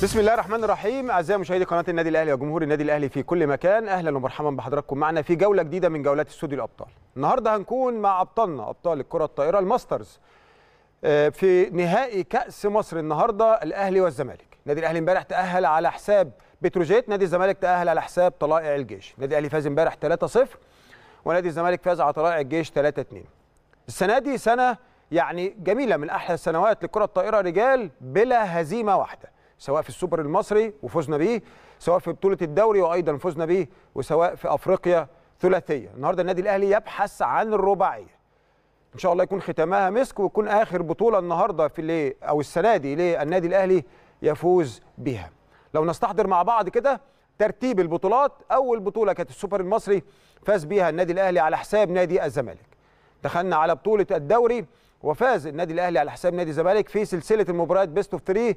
بسم الله الرحمن الرحيم اعزائي مشاهدي قناه النادي الاهلي وجمهور النادي الاهلي في كل مكان اهلا ومرحبا بحضراتكم معنا في جوله جديده من جولات استوديو الابطال النهارده هنكون مع ابطالنا ابطال الكره الطائره الماسترز آه، في نهائي كاس مصر النهارده الاهلي والزمالك النادي الاهلي امبارح تاهل على حساب بتروجيت نادي الزمالك تاهل على حساب طلائع الجيش النادي الاهلي فاز امبارح 3-0 ونادي الزمالك فاز على طلائع الجيش 3-2 السنه دي سنه يعني جميله من احلى السنوات لكره الطائره رجال بلا هزيمه واحده سواء في السوبر المصري وفزنا بيه سواء في بطوله الدوري وايضا فزنا بيه وسواء في افريقيا ثلاثيه النهارده النادي الاهلي يبحث عن الرباعيه ان شاء الله يكون ختامها مسك ويكون اخر بطوله النهارده في اللي او السنه دي للنادي الاهلي يفوز بها لو نستحضر مع بعض كده ترتيب البطولات اول بطوله كانت السوبر المصري فاز بيها النادي الاهلي على حساب نادي الزمالك دخلنا على بطوله الدوري وفاز النادي الاهلي على حساب نادي الزمالك في سلسله المباريات بيست اوف 3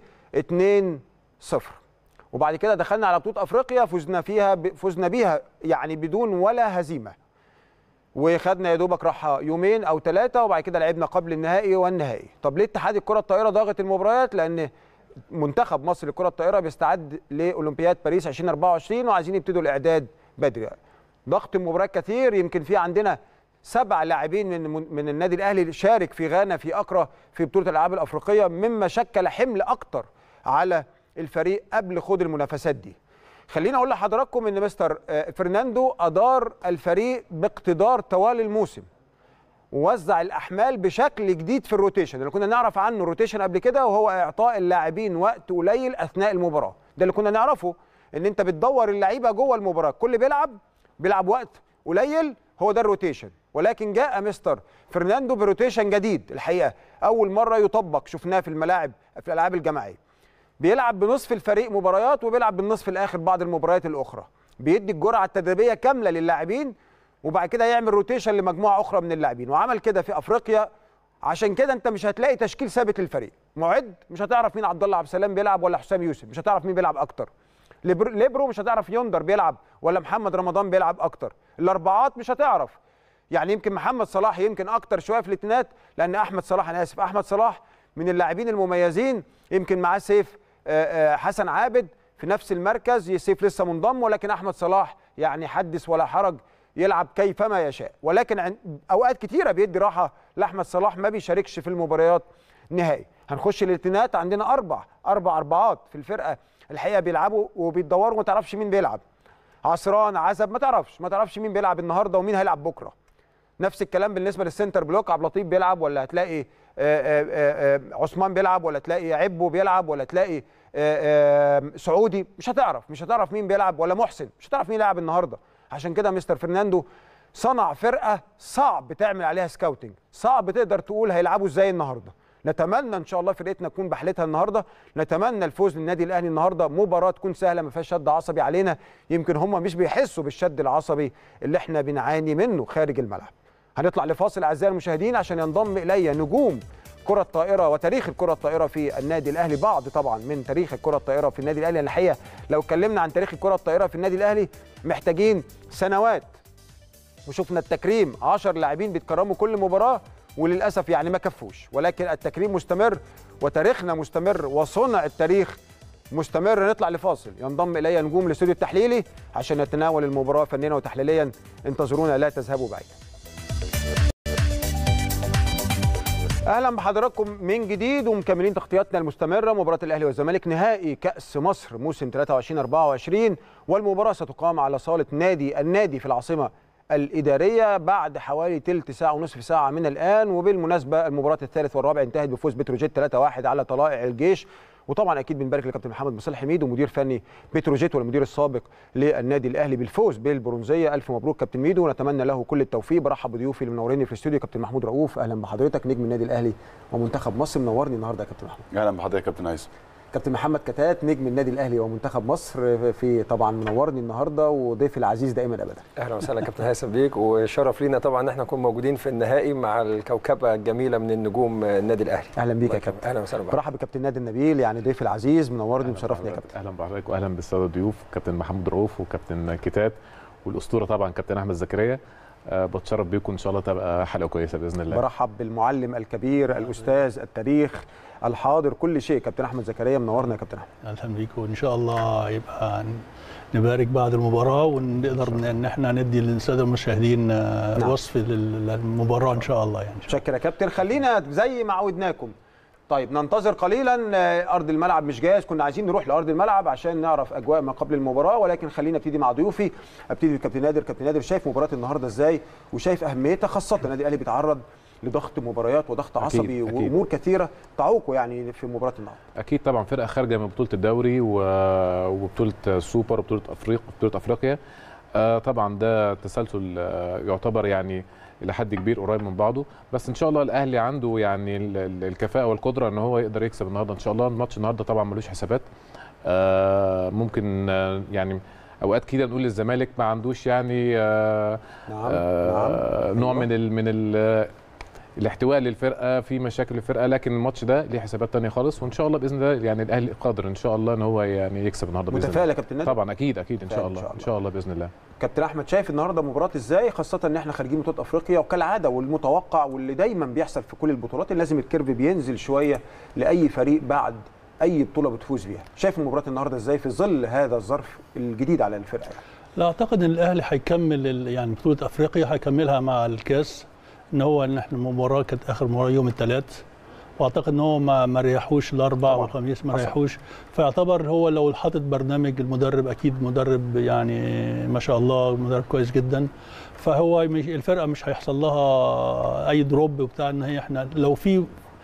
2 0 وبعد كده دخلنا على بطوله افريقيا فزنا فيها ب... فزنا بيها يعني بدون ولا هزيمه وخدنا يا دوبك راحه يومين او ثلاثه وبعد كده لعبنا قبل النهائي والنهائي طب ليه اتحاد الكره الطائره ضاغط المباريات لان منتخب مصر لكره الطائره بيستعد لاولمبياد باريس 2024 وعايزين يبتدوا الاعداد بدري ضغط المباريات كثير يمكن في عندنا سبع لاعبين من من النادي الاهلي شارك في غانا في اكرا في بطوله الالعاب الافريقيه مما شكل حمل اكتر على الفريق قبل خوض المنافسات دي خليني اقول لحضراتكم ان مستر آه، فرناندو ادار الفريق باقتدار طوال الموسم ووزع الاحمال بشكل جديد في الروتيشن اللي كنا نعرف عنه الروتيشن قبل كده وهو اعطاء اللاعبين وقت قليل اثناء المباراه ده اللي كنا نعرفه ان انت بتدور اللعيبه جوه المباراه كل بيلعب بيلعب وقت قليل هو ده الروتيشن ولكن جاء مستر فرناندو بروتيشن جديد الحقيقه اول مره يطبق شفناه في الملاعب في الالعاب الجماعيه بيلعب بنصف الفريق مباريات وبيلعب بالنصف الاخر بعض المباريات الاخرى بيدي الجرعه التدريبيه كامله للاعبين وبعد كده يعمل روتيشن لمجموعه اخرى من اللاعبين وعمل كده في افريقيا عشان كده انت مش هتلاقي تشكيل ثابت للفريق معد مش هتعرف مين عبد الله عبد السلام بيلعب ولا حسام يوسف مش هتعرف مين بيلعب اكتر ليبر- ليبرو مش هتعرف يندر بيلعب ولا محمد رمضان بيلعب اكتر الاربعات مش هتعرف يعني يمكن محمد صلاح يمكن اكتر شويه في الاثنينات لان احمد صلاح انا اسف احمد صلاح من اللاعبين المميزين يمكن معاه سيف آه، آه، حسن عابد في نفس المركز سيف لسه منضم ولكن احمد صلاح يعني حدث ولا حرج يلعب كيفما يشاء ولكن عن- اوقات كتيره بيدي راحه لاحمد صلاح ما بيشاركش في المباريات نهائي هنخش الاثنينات عندنا اربع اربع اربعات في الفرقه الحقيقه بيلعبوا وبيدوروا ما تعرفش مين بيلعب عصران عزب ما تعرفش ما تعرفش مين بيلعب النهارده ومين هيلعب بكره نفس الكلام بالنسبه للسنتر بلوك عبد اللطيف بيلعب ولا هتلاقي آه، آه، آه، عثمان بيلعب ولا تلاقي عبو بيلعب ولا تلاقي آه، آه، سعودي مش هتعرف مش هتعرف مين بيلعب ولا محسن مش هتعرف مين يلعب النهارده عشان كده مستر فرناندو صنع فرقه صعب تعمل عليها سكاوتنج صعب تقدر تقول هيلعبوا ازاي النهارده نتمنى ان شاء الله فرقتنا تكون بحالتها النهارده نتمنى الفوز للنادي الاهلي النهارده مباراه تكون سهله ما فيهاش شد عصبي علينا يمكن هم مش بيحسوا بالشد العصبي اللي احنا بنعاني منه خارج الملعب هنطلع لفاصل اعزائي المشاهدين عشان ينضم الي نجوم كرة الطائرة وتاريخ الكرة الطائرة في النادي الأهلي بعض طبعا من تاريخ الكرة الطائرة في النادي الأهلي الحقيقة لو اتكلمنا عن تاريخ الكرة الطائرة في النادي الأهلي محتاجين سنوات وشفنا التكريم 10 لاعبين بيتكرموا كل مباراه وللاسف يعني ما كفوش ولكن التكريم مستمر وتاريخنا مستمر وصنع التاريخ مستمر نطلع لفاصل ينضم الي نجوم الاستوديو التحليلي عشان نتناول المباراه فنيا وتحليليا انتظرونا لا تذهبوا بعيدا اهلا بحضراتكم من جديد ومكملين تغطياتنا المستمره مباراه الاهلي والزمالك نهائي كاس مصر موسم 23 24 والمباراه ستقام على صاله نادي النادي في العاصمه الاداريه بعد حوالي تلت ساعه ونصف ساعه من الان وبالمناسبه المباراه الثالث والرابع انتهت بفوز بتروجيت 3-1 على طلائع الجيش وطبعا اكيد بنبارك لكابتن محمد مصالح حميد ومدير فني بتروجيت والمدير السابق للنادي الاهلي بالفوز بالبرونزيه الف مبروك كابتن ميدو ونتمنى له كل التوفيق برحب بضيوفي اللي منوريني في الاستوديو كابتن محمود رؤوف اهلا بحضرتك نجم النادي الاهلي ومنتخب مصر منورني النهارده يا كابتن محمود اهلا بحضرتك يا كابتن هيثم كابتن محمد كتات نجم النادي الاهلي ومنتخب مصر في طبعا منورني النهارده وضيفي العزيز دائما ابدا اهلا وسهلا كابتن هيثم بيك وشرف لينا طبعا ان احنا نكون موجودين في النهائي مع الكوكبه الجميله من النجوم النادي الاهلي اهلا بيك يا كابتن اهلا وسهلا بك برحب بكابتن نادي النبيل يعني ضيفي العزيز منورني ومشرفني يا كابتن اهلا بحضرتك واهلا بالساده الضيوف كابتن محمود رؤوف وكابتن كتات والاسطوره طبعا كابتن احمد زكريا آه، بتشرف بيكم ان شاء الله تبقى حلقه كويسه باذن الله برحب بالمعلم الكبير الاستاذ التاريخ الحاضر كل شيء كابتن احمد زكريا منورنا يا كابتن احمد اهلا بيكم وان شاء الله يبقى نبارك بعد المباراه ونقدر ان احنا ندي للساده المشاهدين آه، نعم. وصف لل- للمباراه ان شاء الله يعني شكرا يا كابتن خلينا زي ما عودناكم طيب ننتظر قليلا آه، ارض الملعب مش جاهز كنا عايزين نروح لارض الملعب عشان نعرف اجواء ما قبل المباراه ولكن خلينا ابتدي مع ضيوفي ابتدي بكابتن نادر كابتن نادر شايف مباراه النهارده ازاي وشايف اهميتها خاصه النادي الاهلي بيتعرض لضغط مباريات وضغط أكيد، عصبي أكيد. وامور كثيره تعوقه يعني في مباراه النهارده اكيد طبعا فرقه خارجه من بطوله الدوري و- وبطوله السوبر وبطوله افريقيا بطوله افريقيا آه، طبعا ده تسلسل آه، يعتبر يعني الى حد كبير قريب من بعضه بس ان شاء الله الاهلي عنده يعني ال- ال- الكفاءه والقدره ان هو يقدر يكسب النهارده ان شاء الله الماتش النهارده طبعا ملوش حسابات آه، ممكن آه، يعني اوقات كده نقول الزمالك ما عندوش يعني آه، نعم آه، نعم نوع أيوة. من ال من ال الاحتواء للفرقه في مشاكل الفرقه لكن الماتش ده ليه حسابات تانية خالص وان شاء الله باذن الله يعني الاهلي قادر ان شاء الله ان هو يعني يكسب النهارده باذن متفائل الله يا كابتن نادر طبعا اكيد اكيد ان متفائل شاء إن الله شاء ان شاء الله باذن الله كابتن احمد شايف النهارده مباراه ازاي خاصه ان احنا خارجين من بطوله افريقيا وكالعاده والمتوقع واللي دايما بيحصل في كل البطولات اللي لازم الكيرف بينزل شويه لاي فريق بعد اي بطوله بتفوز بيها شايف مباراه النهارده ازاي في ظل هذا الظرف الجديد على الفرقه يعني. لا اعتقد ان الاهلي هيكمل ال- يعني بطوله افريقيا هيكملها مع الكاس ان هو ان احنا المباراه كانت اخر مباراه يوم الثلاث واعتقد ان هو ما ما ريحوش الاربع طبعاً. والخميس ما حصل. ريحوش فيعتبر هو لو حاطط برنامج المدرب اكيد مدرب يعني ما شاء الله مدرب كويس جدا فهو مش الفرقه مش هيحصل لها اي دروب وبتاع ان هي احنا لو في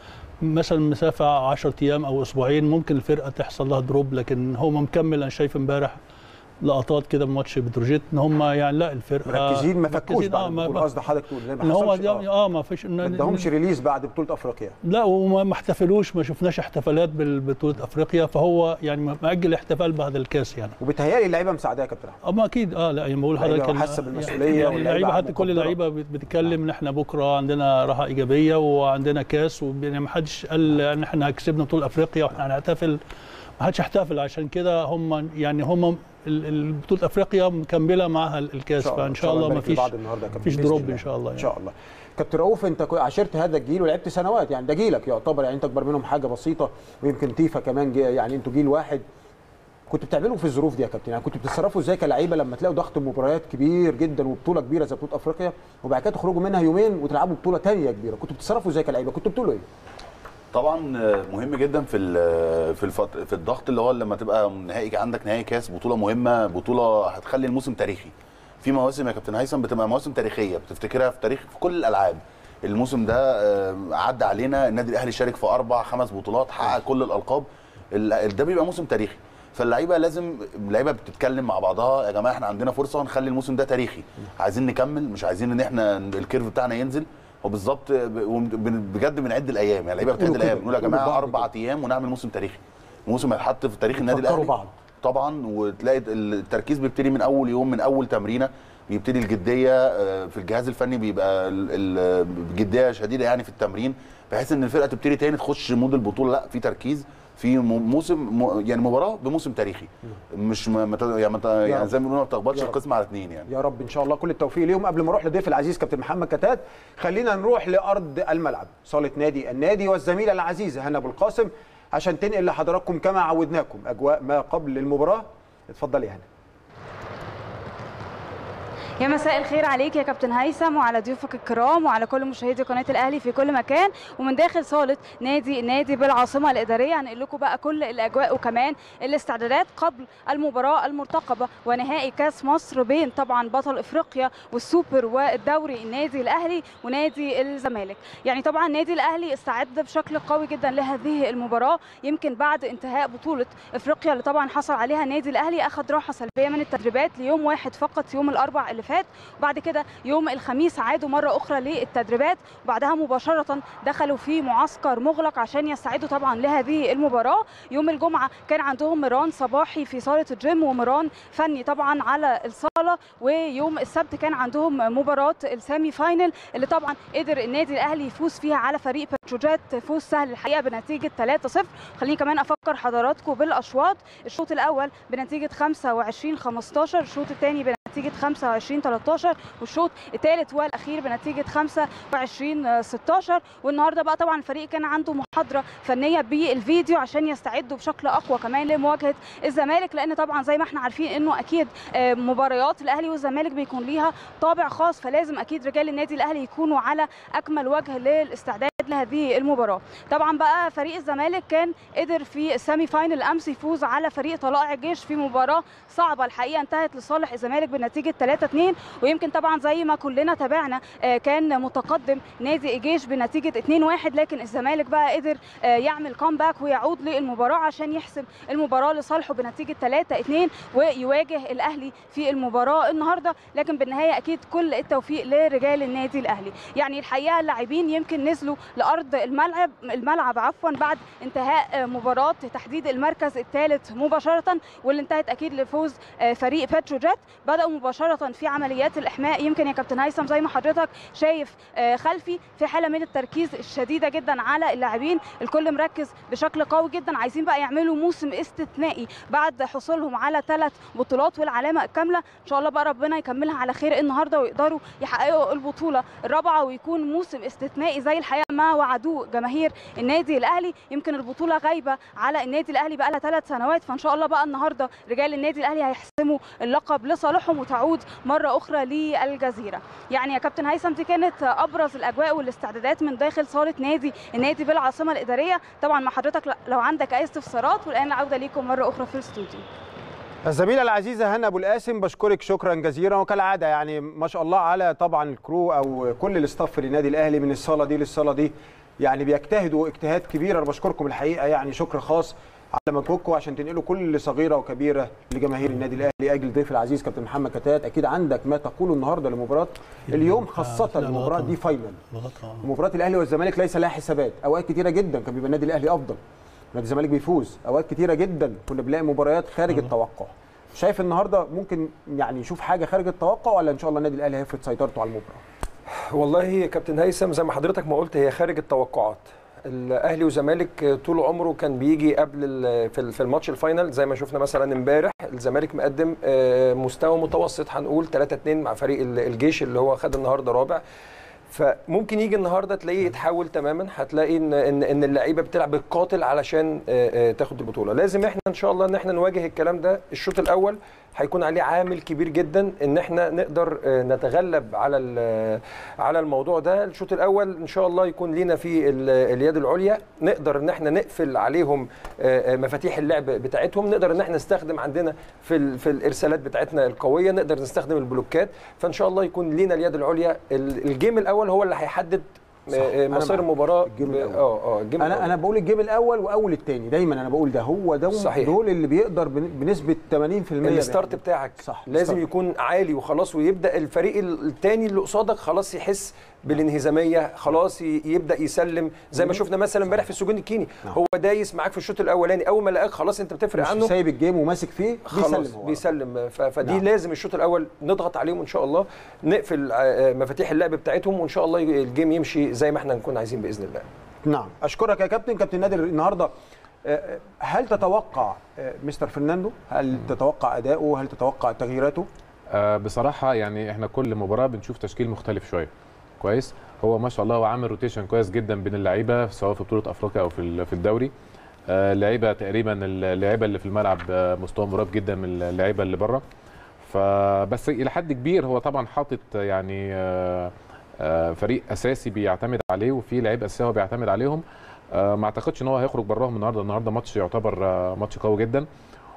مثلا مسافه 10 ايام او اسبوعين ممكن الفرقه تحصل لها دروب لكن هو مكمل انا شايف امبارح لقطات كده من ماتش بتروجيت ان هم يعني لا الفرقه مركزين ما فكوش مركزين، بعد اه ما البطوله قصد حضرتك تقول ان هو حصلش- يعني آه. اه ما فيش ما إن- اداهمش ريليز بعد بطوله افريقيا لا وما ما احتفلوش ما شفناش احتفالات ببطوله افريقيا فهو يعني مأجل الاحتفال بعد الكاس يعني وبتهيألي اللعيبه مساعداه يا كابتن احمد اما اكيد اه لا يعني بقول اللعيبة حضرتك إن- حاسة بالمسؤولية يعني واللعيبة اللعيبه حتى كل مقدرة. اللعيبه بت- بتتكلم ان احنا بكره عندنا راحه ايجابيه وعندنا كاس ويعني ما حدش قال ان احنا كسبنا بطوله افريقيا واحنا هنحتفل ما حدش احتفل عشان كده هم يعني هم ال- ال- بطوله افريقيا مكمله معاها ال- الكاس فان شاء الله ما نبارك فيش لبعض النهارده يا كابتن فيش بإذن دروب الله. ان شاء الله ان يعني. شاء الله كابتن رؤوف انت كو- عاشرت هذا الجيل ولعبت سنوات يعني ده جيلك يعتبر يعني انت اكبر منهم حاجه بسيطه ويمكن تيفا كمان جي يعني انتوا جيل واحد كنت بتعملوا في الظروف دي يا كابتن يعني كنتوا بتتصرفوا ازاي كلعيبه لما تلاقوا ضغط مباريات كبير جدا وبطوله كبيره زي بطوله افريقيا وبعد كده تخرجوا منها يومين وتلعبوا بطوله ثانيه كبيره كنتوا بتتصرفوا ازاي كلعيبه كنتوا بتقولوا ايه طبعا مهم جدا في ال- في الفت... في الضغط اللي هو لما تبقى نهائي عندك نهائي كاس بطوله مهمه بطوله هتخلي الموسم تاريخي في مواسم يا كابتن هيثم بتبقى مواسم تاريخيه بتفتكرها في تاريخ في كل الالعاب الموسم ده آه، عدى علينا النادي الاهلي شارك في اربع خمس بطولات حقق كل الالقاب ال- ده بيبقى موسم تاريخي فاللعيبه لازم اللعيبه بتتكلم مع بعضها يا جماعه احنا عندنا فرصه نخلي الموسم ده تاريخي عايزين نكمل مش عايزين ان احنا الكيرف بتاعنا ينزل هو بالظبط ب- وبن- بجد بنعد الايام يعني اللعيبه بتعد قولوا كده، الايام بنقول يا قولوا جماعه بعض اربع ايام ونعمل موسم تاريخي موسم هيتحط في تاريخ النادي فكروا الاهلي بعض. طبعا وتلاقي التركيز بيبتدي من اول يوم من اول تمرينه بيبتدي الجديه آه، في الجهاز الفني بيبقى ال- ال- الجديه شديده يعني في التمرين بحيث ان الفرقه تبتدي تاني تخش مود البطوله لا في تركيز في م- موسم م- يعني مباراه بموسم تاريخي مش ما ما ت- يعني, ما ت- يعني رب. زي ما بيقولوا ما بتخبطش يا رب. القسم على اثنين يعني يا رب ان شاء الله كل التوفيق ليهم قبل ما اروح لضيف العزيز كابتن محمد كتات خلينا نروح لارض الملعب صاله نادي النادي والزميله العزيزه هنا ابو القاسم عشان تنقل لحضراتكم كما عودناكم اجواء ما قبل المباراه اتفضل يا هنا يا مساء الخير عليك يا كابتن هيثم وعلى ضيوفك الكرام وعلى كل مشاهدي قناه الاهلي في كل مكان ومن داخل صاله نادي النادي بالعاصمه الاداريه هنقل لكم بقى كل الاجواء وكمان الاستعدادات قبل المباراه المرتقبه ونهائي كاس مصر بين طبعا بطل افريقيا والسوبر والدوري النادي الاهلي ونادي الزمالك يعني طبعا النادي الاهلي استعد بشكل قوي جدا لهذه المباراه يمكن بعد انتهاء بطوله افريقيا اللي طبعا حصل عليها النادي الاهلي اخذ راحه سلبيه من التدريبات ليوم واحد فقط يوم الاربع اللي فات وبعد كده يوم الخميس عادوا مره اخرى للتدريبات وبعدها مباشره دخلوا في معسكر مغلق عشان يستعدوا طبعا لهذه المباراه يوم الجمعه كان عندهم مران صباحي في صاله الجيم ومران فني طبعا على الصاله ويوم السبت كان عندهم مباراه السيمي فاينل اللي طبعا قدر النادي الاهلي يفوز فيها على فريق بتروجيت فوز سهل الحقيقه بنتيجه 3-0 خليني كمان افكر حضراتكم بالاشواط الشوط الاول بنتيجه 25 15 الشوط الثاني بنتيجه 25 13 والشوط الثالث والاخير بنتيجه 25 16 والنهارده بقى طبعا الفريق كان عنده محاضره فنيه بالفيديو عشان يستعدوا بشكل اقوى كمان لمواجهه الزمالك لان طبعا زي ما احنا عارفين انه اكيد آه، مباريات الاهلي والزمالك بيكون ليها طابع خاص فلازم اكيد رجال النادي الاهلي يكونوا على اكمل وجه للاستعداد لهذه المباراه طبعا بقى فريق الزمالك كان قدر في السيمي فاينل امس يفوز على فريق طلائع الجيش في مباراه صعبه الحقيقه انتهت لصالح الزمالك بنتيجه 3 2 ويمكن طبعا زي ما كلنا تابعنا آه، كان متقدم نادي الجيش بنتيجه 2 1 لكن الزمالك بقى قدر آه، يعمل كومباك ويعود للمباراه عشان يحسم المباراه لصالحه بنتيجه 3 2 ويواجه الاهلي في المباراه النهارده لكن بالنهايه اكيد كل التوفيق لرجال النادي الاهلي يعني الحقيقه اللاعبين يمكن نزلوا لارض الملعب الملعب عفوا بعد انتهاء مباراه تحديد المركز الثالث مباشره واللي انتهت اكيد لفوز فريق بتروجيت بداوا مباشره في عمليات الاحماء يمكن يا كابتن هيثم زي ما حضرتك شايف خلفي في حاله من التركيز الشديده جدا على اللاعبين الكل مركز بشكل قوي جدا عايزين بقى يعملوا موسم استثنائي بعد حصولهم على ثلاث بطولات والعلامه الكامله ان شاء الله بقى ربنا يكملها على خير النهارده ويقدروا يحققوا البطوله الرابعه ويكون موسم استثنائي زي الحقيقه ما وعدوه جماهير النادي الاهلي يمكن البطوله غايبه على النادي الاهلي بقى لها ثلاث سنوات فان شاء الله بقى النهارده رجال النادي الاهلي هيحسموا اللقب لصالحهم وتعود مره اخرى للجزيره يعني يا كابتن هيثم دي كانت ابرز الاجواء والاستعدادات من داخل صاله نادي النادي بالعاصمه الاداريه طبعا مع حضرتك لو عندك اي استفسارات والان العوده ليكم مره اخرى في الاستوديو الزميله العزيزه هنا ابو القاسم بشكرك شكرا جزيلا وكالعاده يعني ما شاء الله على طبعا الكرو او كل الاستاف للنادي الاهلي من الصاله دي للصاله دي يعني بيجتهدوا اجتهاد كبير انا بشكركم الحقيقه يعني شكر خاص على مجهودكم عشان تنقلوا كل صغيره وكبيره لجماهير النادي الاهلي اجل ضيف العزيز كابتن محمد كتات اكيد عندك ما تقوله النهارده لمباراه اليوم خاصه المباراه دي فاينل مباراه الاهلي والزمالك ليس لها حسابات اوقات كتيره جدا كان بيبقى النادي الاهلي افضل نادي الزمالك بيفوز اوقات كتيره جدا كنا بنلاقي مباريات خارج التوقع شايف النهارده ممكن يعني نشوف حاجه خارج التوقع ولا ان شاء الله النادي الاهلي هيفرض سيطرته على المباراه والله يا كابتن هيثم زي ما حضرتك ما قلت هي خارج التوقعات الاهلي والزمالك طول عمره كان بيجي قبل في الماتش الفاينل زي ما شفنا مثلا امبارح الزمالك مقدم مستوى متوسط هنقول 3 2 مع فريق الجيش اللي هو خد النهارده رابع فممكن يجي النهارده تلاقيه يتحول تماما هتلاقي ان ان, إن اللعيبه بتلعب بالقاتل علشان تاخد البطوله لازم احنا ان شاء الله ان احنا نواجه الكلام ده الشوط الاول هيكون عليه عامل كبير جدا ان احنا نقدر نتغلب على على الموضوع ده الشوط الاول ان شاء الله يكون لينا في اليد العليا نقدر ان احنا نقفل عليهم مفاتيح اللعب بتاعتهم نقدر ان احنا نستخدم عندنا في في الارسالات بتاعتنا القويه نقدر نستخدم البلوكات فان شاء الله يكون لينا اليد العليا الجيم الاول هو اللي هيحدد مصير المباراه الجيم الاول اه اه الجيم انا الأول. انا بقول الجيم الاول واول الثاني دايما انا بقول ده هو ده صحيح. دول اللي بيقدر بنسبه 80% الستارت بتاعك صح لازم ستارت. يكون عالي وخلاص ويبدا الفريق الثاني اللي قصادك خلاص يحس بالانهزاميه خلاص يبدا يسلم زي ما شفنا مثلا امبارح في السجون الكيني نعم. هو دايس معاك في الشوط الاولاني اول ما لقاك خلاص انت بتفرق عنه سايب الجيم وماسك فيه خلاص بيسلم, بيسلم فدي نعم. لازم الشوط الاول نضغط عليهم ان شاء الله نقفل مفاتيح اللعب بتاعتهم وان شاء الله الجيم يمشي زي ما احنا نكون عايزين باذن الله نعم اشكرك يا كابتن كابتن نادر النهارده هل تتوقع مستر فرناندو هل تتوقع اداؤه هل تتوقع تغييراته أه بصراحه يعني احنا كل مباراه بنشوف تشكيل مختلف شويه كويس هو ما شاء الله هو عامل روتيشن كويس جدا بين اللعيبه سواء في بطوله افريقيا او في في الدوري اللعيبه تقريبا اللعيبه اللي في الملعب مستوى مراب جدا من اللعيبه اللي بره فبس الى حد كبير هو طبعا حاطط يعني فريق اساسي بيعتمد عليه وفي لعيبه اساسيه هو بيعتمد عليهم ما اعتقدش ان هو هيخرج براهم النهارده النهارده ماتش يعتبر ماتش قوي جدا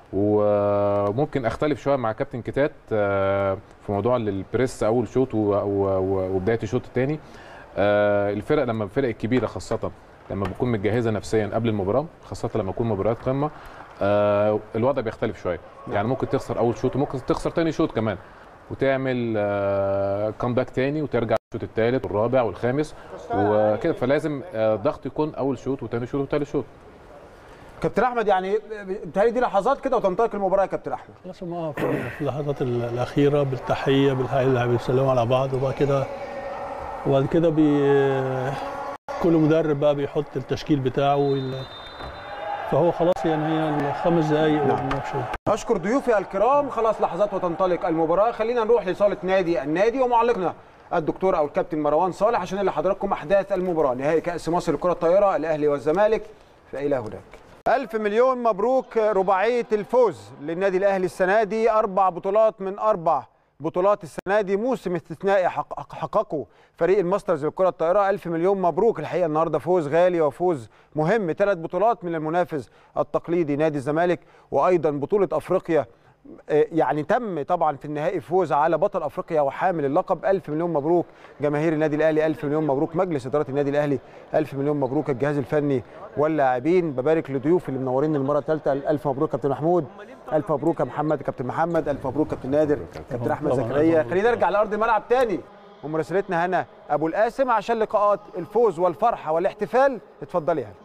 وممكن اختلف شويه مع كابتن كتات في موضوع البريس اول شوط وبدايه الشوط الثاني الفرق لما الفرق الكبيره خاصه لما بتكون متجهزه نفسيا قبل المباراه خاصه لما يكون مباريات قمه الوضع بيختلف شويه يعني ممكن تخسر اول شوط وممكن تخسر ثاني شوط كمان وتعمل كامباك تاني وترجع الشوط الثالث والرابع والخامس وكده فلازم ضغط يكون اول شوط وثاني شوط وثالث شوط كابتن احمد يعني بتهيألي دي لحظات كده وتنطلق المباراه يا كابتن احمد خلاص هم في اللحظات الاخيره بالتحيه بالحي بيسلموا على بعض وبعد كده وبعد كده بي كل مدرب بقى بيحط التشكيل بتاعه فهو خلاص يعني هي الخمس دقائق نعم. والماتش اشكر ضيوفي الكرام خلاص لحظات وتنطلق المباراه خلينا نروح لصاله نادي النادي ومعلقنا الدكتور او الكابتن مروان صالح عشان اللي حضراتكم احداث المباراه نهائي كاس مصر لكره الطائره الاهلي والزمالك فالى هناك ألف مليون مبروك رباعية الفوز للنادي الأهلي السنة دي أربع بطولات من أربع بطولات السنة دي موسم استثنائي حقق- حققه فريق الماسترز للكرة الطائرة ألف مليون مبروك الحقيقة النهاردة فوز غالي وفوز مهم ثلاث بطولات من المنافس التقليدي نادي الزمالك وأيضا بطولة أفريقيا آه، يعني تم طبعا في النهائي فوز على بطل افريقيا وحامل اللقب ألف مليون مبروك جماهير النادي الاهلي ألف مليون مبروك مجلس اداره النادي الاهلي ألف مليون مبروك الجهاز الفني واللاعبين ببارك لضيوف اللي منورين المره الثالثه الف مبروك كابتن محمود الف مبروك يا محمد كابتن محمد الف مبروك كابتن نادر كابتن احمد طبعاً، زكريا ألف خلينا نرجع لارض الملعب تاني ومراسلتنا هنا ابو القاسم عشان لقاءات الفوز والفرحه والاحتفال اتفضلي هنا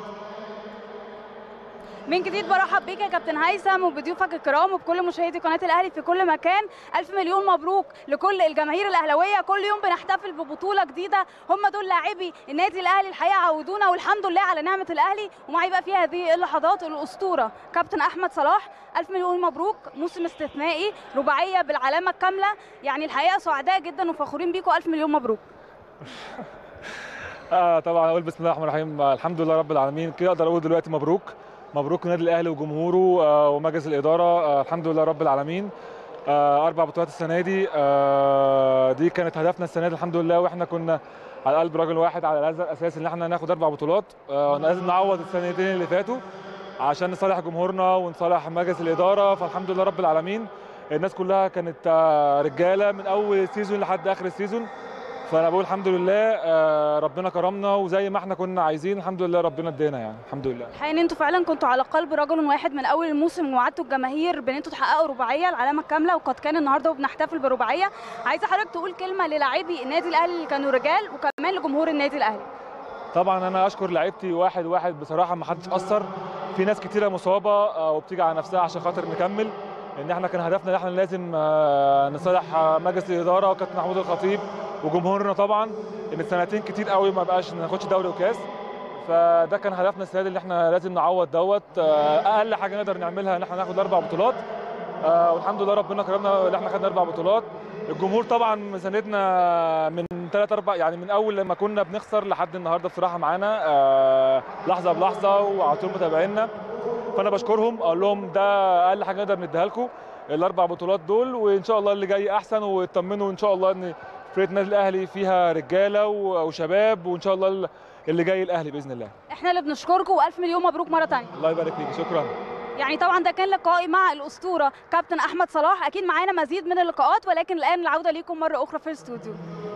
من جديد برحب بيك يا كابتن هيثم وبضيوفك الكرام وبكل مشاهدي قناه الاهلي في كل مكان الف مليون مبروك لكل الجماهير الاهلاويه كل يوم بنحتفل ببطوله جديده هم دول لاعبي النادي الاهلي الحقيقه عودونا والحمد لله على نعمه الاهلي ومعي بقى في هذه اللحظات الاسطوره كابتن احمد صلاح الف مليون مبروك موسم استثنائي رباعيه بالعلامه الكامله يعني الحقيقه سعداء جدا وفخورين بيكم الف مليون مبروك آه طبعا اقول بسم الله الرحمن الرحيم آه الحمد لله رب العالمين كده اقدر اقول دلوقتي مبروك مبروك النادي الاهلي وجمهوره آه ومجلس الاداره آه الحمد لله رب العالمين آه اربع بطولات السنه دي آه دي كانت هدفنا السنه دي الحمد لله واحنا كنا على قلب راجل واحد على هذا الاساس ان احنا ناخد اربع بطولات آه لازم نعوض السنتين اللي فاتوا عشان نصالح جمهورنا ونصالح مجلس الاداره فالحمد لله رب العالمين الناس كلها كانت آه رجاله من اول سيزون لحد اخر السيزون فانا بقول الحمد لله آه، ربنا كرمنا وزي ما احنا كنا عايزين الحمد لله ربنا ادينا يعني الحمد لله الحقيقه ان انتوا فعلا كنتوا على قلب رجل واحد من اول الموسم وعدتوا الجماهير بان انتوا تحققوا رباعيه العلامه الكامله وقد كان النهارده وبنحتفل برباعيه عايزه حضرتك تقول كلمه للاعبي النادي الاهلي اللي كانوا رجال وكمان لجمهور النادي الاهلي طبعا انا اشكر لعيبتي واحد واحد بصراحه ما حدش اثر في ناس كتيره مصابه آه، وبتيجي على نفسها عشان خاطر نكمل ان احنا كان هدفنا ان احنا لازم آه، نصالح آه، مجلس الاداره وكابتن محمود الخطيب وجمهورنا طبعا ان السنتين كتير قوي ما بقاش ناخدش دوري وكاس فده كان هدفنا السنه دي اللي احنا لازم نعوض دوت آه، اقل حاجه نقدر نعملها ان احنا ناخد اربع بطولات آه، والحمد لله ربنا كرمنا ان احنا خدنا اربع بطولات الجمهور طبعا مساندنا من ثلاث اربع يعني من اول لما كنا بنخسر لحد النهارده بصراحه معانا آه، لحظه بلحظه وعلى طول متابعينا فانا بشكرهم اقول لهم ده اقل حاجه نقدر نديها لكم الاربع بطولات دول وان شاء الله اللي جاي احسن واطمنوا ان شاء الله ان فرقه النادي الاهلي فيها رجاله و- وشباب وان شاء الله اللي جاي الاهلي باذن الله احنا اللي بنشكركم والف مليون مبروك مره ثانيه الله يبارك فيك شكرا يعني طبعا ده كان لقائي مع الاسطوره كابتن احمد صلاح اكيد معانا مزيد من اللقاءات ولكن الان العوده ليكم مره اخرى في الاستوديو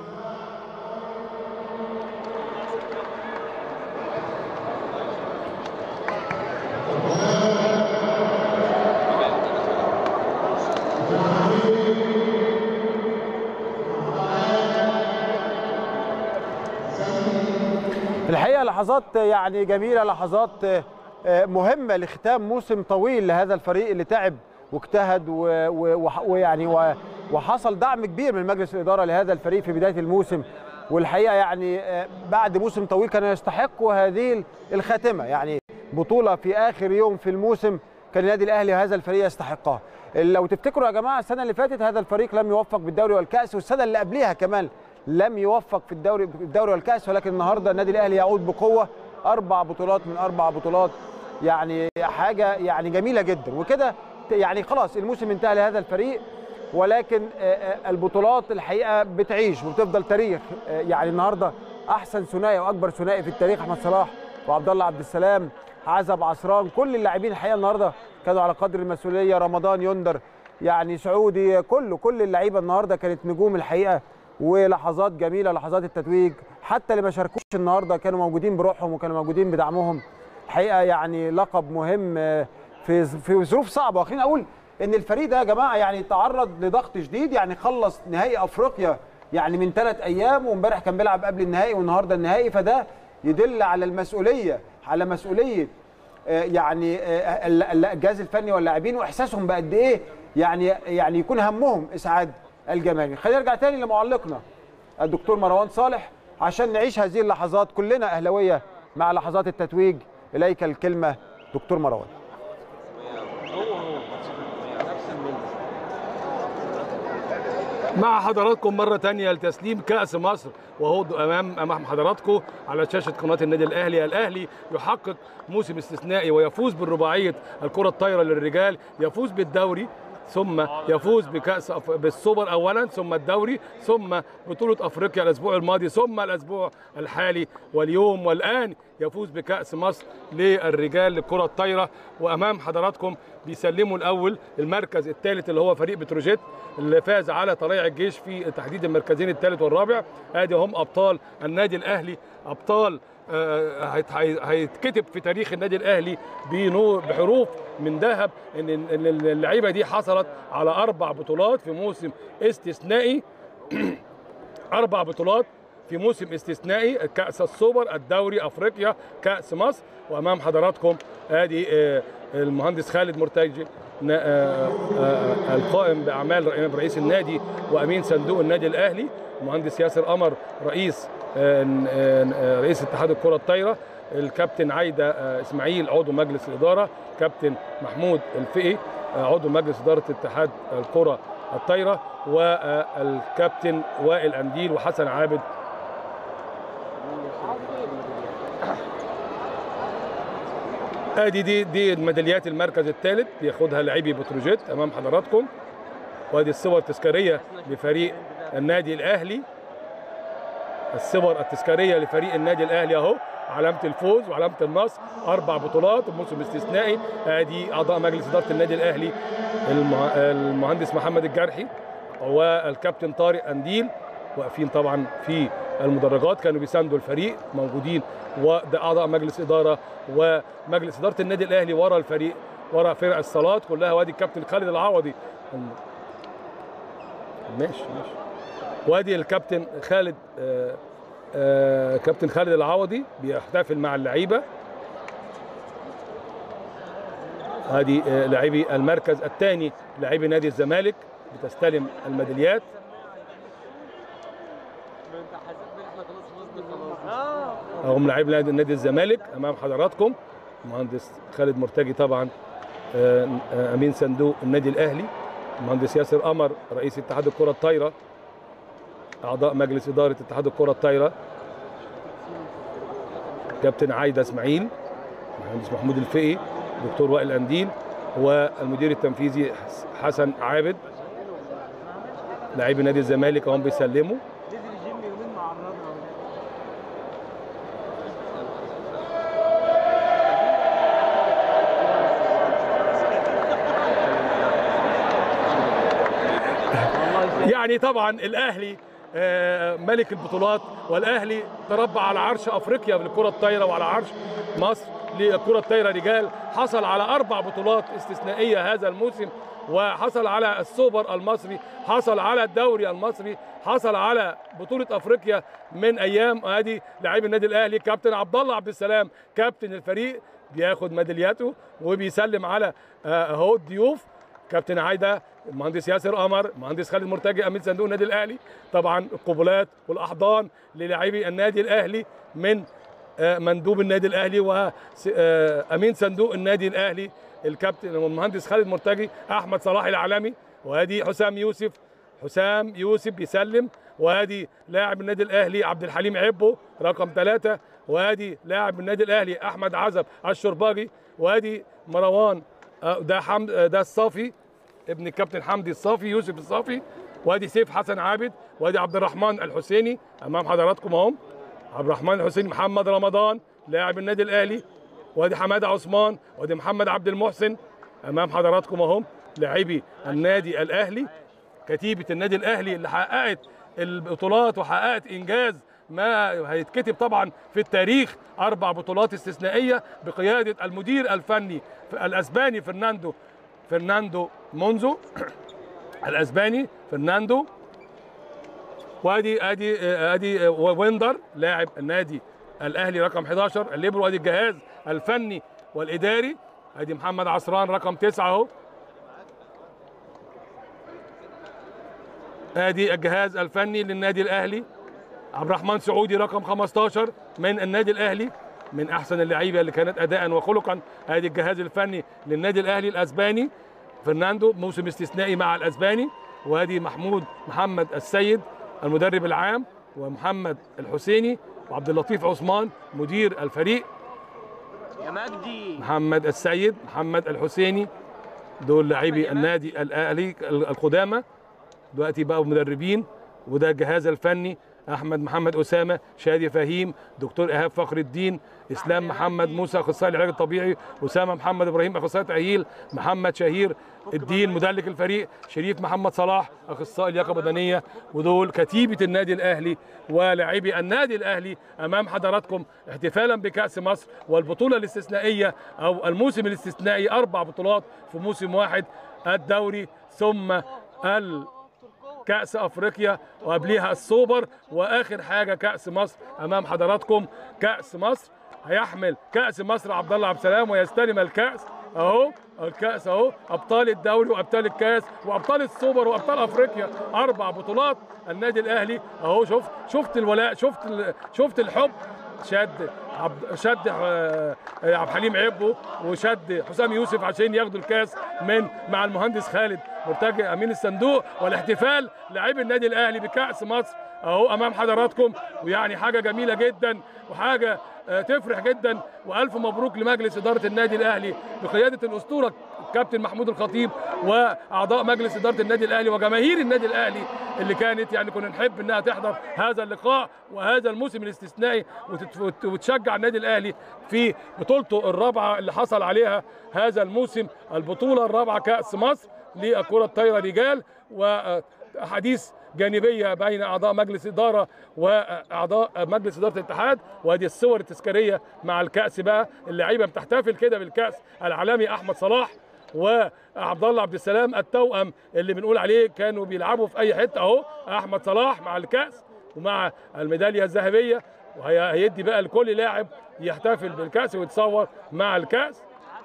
الحقيقه لحظات يعني جميله لحظات آه، مهمه لختام موسم طويل لهذا الفريق اللي تعب واجتهد و- و- وح- ويعني و- وحصل دعم كبير من مجلس الاداره لهذا الفريق في بدايه الموسم والحقيقه يعني آه، بعد موسم طويل كانوا يستحقوا هذه الخاتمه يعني بطوله في اخر يوم في الموسم كان النادي الاهلي وهذا الفريق يستحقها لو تفتكروا يا جماعه السنه اللي فاتت هذا الفريق لم يوفق بالدوري والكاس والسنه اللي قبليها كمان لم يوفق في الدوري الدوري والكاس ولكن النهارده النادي الاهلي يعود بقوه اربع بطولات من اربع بطولات يعني حاجه يعني جميله جدا وكده يعني خلاص الموسم انتهى لهذا الفريق ولكن آه، آه، البطولات الحقيقه بتعيش وبتفضل تاريخ آه، يعني النهارده احسن ثنائي واكبر ثنائي في التاريخ احمد صلاح وعبد الله عبد السلام عزب عصران كل اللاعبين الحقيقه النهارده كانوا على قدر المسؤوليه رمضان يندر يعني سعودي كله كل اللعيبه النهارده كانت نجوم الحقيقه ولحظات جميله لحظات التتويج حتى اللي ما شاركوش النهارده كانوا موجودين بروحهم وكانوا موجودين بدعمهم الحقيقه يعني لقب مهم آه، في في ظروف صعبه وخليني اقول ان الفريق ده يا جماعه يعني تعرض لضغط شديد يعني خلص نهائي افريقيا يعني من ثلاث ايام وامبارح كان بيلعب قبل النهائي والنهارده النهائي فده يدل على المسؤوليه على مسؤوليه آه، يعني آه، ال- ال- الجهاز الفني واللاعبين واحساسهم بقد ايه يعني يعني يكون همهم اسعاد الجماهير خلينا نرجع تاني لمعلقنا الدكتور مروان صالح عشان نعيش هذه اللحظات كلنا اهلاويه مع لحظات التتويج اليك الكلمه دكتور مروان مع حضراتكم مرة تانية لتسليم كأس مصر وهو أمام أمام حضراتكم على شاشة قناة النادي الأهلي الأهلي يحقق موسم استثنائي ويفوز بالرباعية الكرة الطايرة للرجال يفوز بالدوري ثم يفوز بكأس أف- بالسوبر أولا ثم الدوري ثم بطولة أفريقيا الأسبوع الماضي ثم الأسبوع الحالي واليوم والآن يفوز بكأس مصر للرجال للكرة الطايرة وأمام حضراتكم بيسلموا الأول المركز الثالث اللي هو فريق بتروجيت اللي فاز على طلائع الجيش في تحديد المركزين الثالث والرابع ادي هم ابطال النادي الاهلي ابطال آه، هيت- هي- هيتكتب في تاريخ النادي الاهلي بنور بحروف من ذهب ان إن اللعيبه دي حصلت على اربع بطولات في موسم استثنائي اربع بطولات في موسم استثنائي كاس السوبر الدوري افريقيا كاس مصر وامام حضراتكم ادي آه، المهندس خالد مرتجي نا- آه، آه، القائم باعمال رئيس النادي وامين صندوق النادي الاهلي المهندس ياسر قمر رئيس آه، آه، رئيس اتحاد الكره الطايره الكابتن عايده آه، اسماعيل عضو مجلس الاداره كابتن محمود الفقي آه، عضو مجلس اداره اتحاد الكره الطايره والكابتن وائل انديل وحسن عابد ادي دي دي الميداليات المركز الثالث بياخدها لاعبي بتروجيت امام حضراتكم وادي الصور التذكاريه لفريق النادي الاهلي الصور التذكاريه لفريق النادي الاهلي اهو علامه الفوز وعلامه النصر اربع بطولات وموسم استثنائي ادي اعضاء مجلس اداره النادي الاهلي المه- المهندس محمد الجرحي والكابتن طارق انديل واقفين طبعا في المدرجات كانوا بيساندوا الفريق موجودين وده اعضاء مجلس اداره ومجلس اداره النادي الاهلي ورا الفريق ورا فرق الصالات كلها وادي الكابتن خالد العوضي ماشي ماشي وادي الكابتن خالد آه آه كابتن خالد العوضي بيحتفل مع اللعيبه هذه آه لاعبي المركز الثاني لاعبي نادي الزمالك بتستلم الميداليات هم لاعبي نادي نادي الزمالك امام حضراتكم المهندس خالد مرتجي طبعا آه، آه، امين صندوق النادي الاهلي المهندس ياسر قمر رئيس اتحاد الكره الطايره اعضاء مجلس اداره اتحاد الكره الطايره كابتن عايده اسماعيل المهندس محمود الفقي دكتور وائل انديل والمدير التنفيذي حس- حسن عابد لاعبي نادي الزمالك هم بيسلموا يعني طبعا الاهلي آه، ملك البطولات والاهلي تربع على عرش افريقيا للكره الطايره وعلى عرش مصر للكره الطايره رجال حصل على اربع بطولات استثنائيه هذا الموسم وحصل على السوبر المصري حصل على الدوري المصري حصل على بطوله افريقيا من ايام ادي لاعبي النادي الاهلي كابتن عبد الله عبد السلام كابتن الفريق بياخد ميدالياته وبيسلم على آه، اهو الضيوف كابتن عايده المهندس ياسر قمر المهندس خالد مرتجي امين صندوق النادي الاهلي طبعا القبلات والاحضان للاعبي النادي الاهلي من آه، مندوب النادي الاهلي وامين صندوق النادي الاهلي الكابتن المهندس خالد مرتجي احمد صلاح العالمي وادي حسام يوسف حسام يوسف بيسلم وادي لاعب النادي الاهلي عبد الحليم عبو رقم ثلاثة وادي لاعب النادي الاهلي احمد عزب الشرباجي وادي مروان آه، ده حمد آه، ده الصافي ابن الكابتن حمدي الصافي يوسف الصافي وادي سيف حسن عابد وادي عبد الرحمن الحسيني امام حضراتكم اهم عبد الرحمن الحسيني محمد رمضان لاعب النادي الاهلي وادي حماده عثمان وادي محمد عبد المحسن امام حضراتكم اهم لاعبي النادي الاهلي كتيبه النادي الاهلي اللي حققت البطولات وحققت انجاز ما هيتكتب طبعا في التاريخ اربع بطولات استثنائيه بقياده المدير الفني الاسباني فرناندو فرناندو مونزو الاسباني فرناندو وادي ادي ادي ويندر لاعب النادي الاهلي رقم 11 الليبرو ادي الجهاز الفني والاداري ادي محمد عصران رقم 9 اهو ادي الجهاز الفني للنادي الاهلي عبد الرحمن سعودي رقم 15 من النادي الاهلي من احسن اللعيبه اللي كانت اداء وخلقا ادي الجهاز الفني للنادي الاهلي الاسباني فرناندو موسم استثنائي مع الاسباني وادي محمود محمد السيد المدرب العام ومحمد الحسيني وعبد اللطيف عثمان مدير الفريق يا مجدي محمد السيد محمد الحسيني دول لاعبي النادي الاهلي القدامى دلوقتي بقوا مدربين وده الجهاز الفني احمد محمد اسامه شادي فهيم دكتور ايهاب فخر الدين اسلام محمد موسى اخصائي العلاج الطبيعي اسامه محمد ابراهيم اخصائي تاهيل محمد شهير الدين مدلك الفريق شريف محمد صلاح اخصائي لياقه بدنيه ودول كتيبه النادي الاهلي ولاعبي النادي الاهلي امام حضراتكم احتفالا بكاس مصر والبطوله الاستثنائيه او الموسم الاستثنائي اربع بطولات في موسم واحد الدوري ثم ال كأس أفريقيا وقبليها السوبر وآخر حاجة كأس مصر أمام حضراتكم كأس مصر هيحمل كأس مصر عبد الله عبد السلام ويستلم الكأس أهو الكأس أهو أبطال الدوري وأبطال الكأس وأبطال السوبر وأبطال أفريقيا أربع بطولات النادي الأهلي أهو شفت شفت الولاء شفت ال- شفت الحب شد عبد شد آه، عبد الحليم عبو وشد حسام يوسف عشان ياخدوا الكاس من مع المهندس خالد مرتجى امين الصندوق والاحتفال لاعبي النادي الاهلي بكاس مصر اهو امام حضراتكم ويعني حاجه جميله جدا وحاجه آه، تفرح جدا والف مبروك لمجلس اداره النادي الاهلي بقياده الاسطوره الكابتن محمود الخطيب واعضاء مجلس اداره النادي الاهلي وجماهير النادي الاهلي اللي كانت يعني كنا نحب انها تحضر هذا اللقاء وهذا الموسم الاستثنائي وتت- وت- وتشجع النادي الاهلي في بطولته الرابعه اللي حصل عليها هذا الموسم البطوله الرابعه كاس مصر للكره الطايره رجال واحاديث جانبيه بين اعضاء مجلس اداره واعضاء مجلس اداره الاتحاد وهذه الصور التذكاريه مع الكاس بقى اللعيبه بتحتفل كده بالكاس العالمي احمد صلاح وعبد الله عبد السلام التوأم اللي بنقول عليه كانوا بيلعبوا في اي حته اهو احمد صلاح مع الكاس ومع الميداليه الذهبيه وهيدي بقى لكل لاعب يحتفل بالكاس ويتصور مع الكاس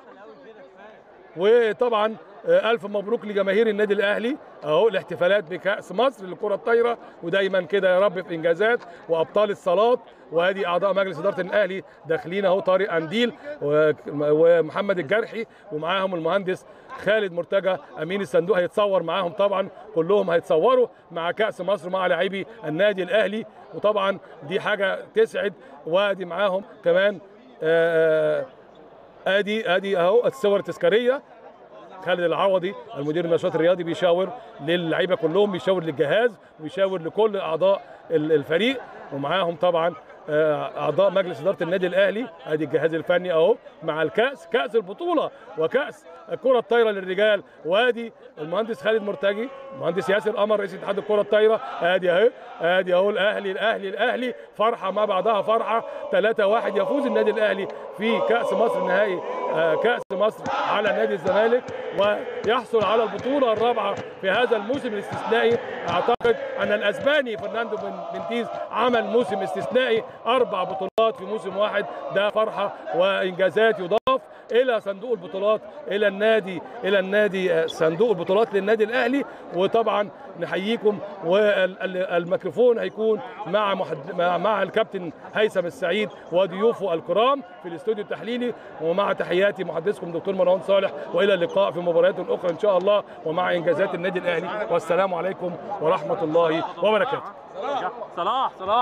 وطبعا آه، الف مبروك لجماهير النادي الاهلي اهو الاحتفالات بكاس مصر للكره الطايره ودايما كده يا رب في انجازات وابطال الصالات وادي اعضاء مجلس اداره الاهلي داخلين اهو طارق انديل و- ومحمد الجرحي ومعاهم المهندس خالد مرتجى امين الصندوق هيتصور معاهم طبعا كلهم هيتصوروا مع كاس مصر مع لاعبي النادي الاهلي وطبعا دي حاجه تسعد وادي معاهم كمان آه، ادي ادي اهو الصور التذكاريه خالد العوضي المدير النشاط الرياضي بيشاور للعيبه كلهم بيشاور للجهاز وبيشاور لكل اعضاء ال- الفريق ومعاهم طبعا آه، اعضاء مجلس اداره النادي الاهلي ادي الجهاز الفني اهو مع الكاس كاس البطوله وكاس الكره الطايره للرجال وادي المهندس خالد مرتجي المهندس ياسر قمر رئيس اتحاد الكره الطايره ادي اهي ادي اهو الاهلي الاهلي الاهلي فرحه ما بعدها فرحه 3 1 يفوز النادي الاهلي في كاس مصر نهائي آه، كاس مصر على نادي الزمالك ويحصل على البطوله الرابعه في هذا الموسم الاستثنائي اعتقد ان الاسباني فرناندو بن- بنتيز عمل موسم استثنائي اربع بطولات في موسم واحد ده فرحه وانجازات يضاف الى صندوق البطولات الى النادي الى النادي آه، صندوق البطولات للنادي الاهلي وطبعا نحييكم والميكروفون هيكون مع محد... مع, مع الكابتن هيثم السعيد وضيوفه الكرام في الاستوديو التحليلي ومع تحياتي محدثكم دكتور مروان صالح والى اللقاء في مباريات اخرى ان شاء الله ومع انجازات النادي الاهلي والسلام عليكم ورحمه الله وبركاته صلاح صلاح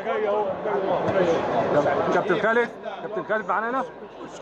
كابتن خالد كابتن خالد معانا هنا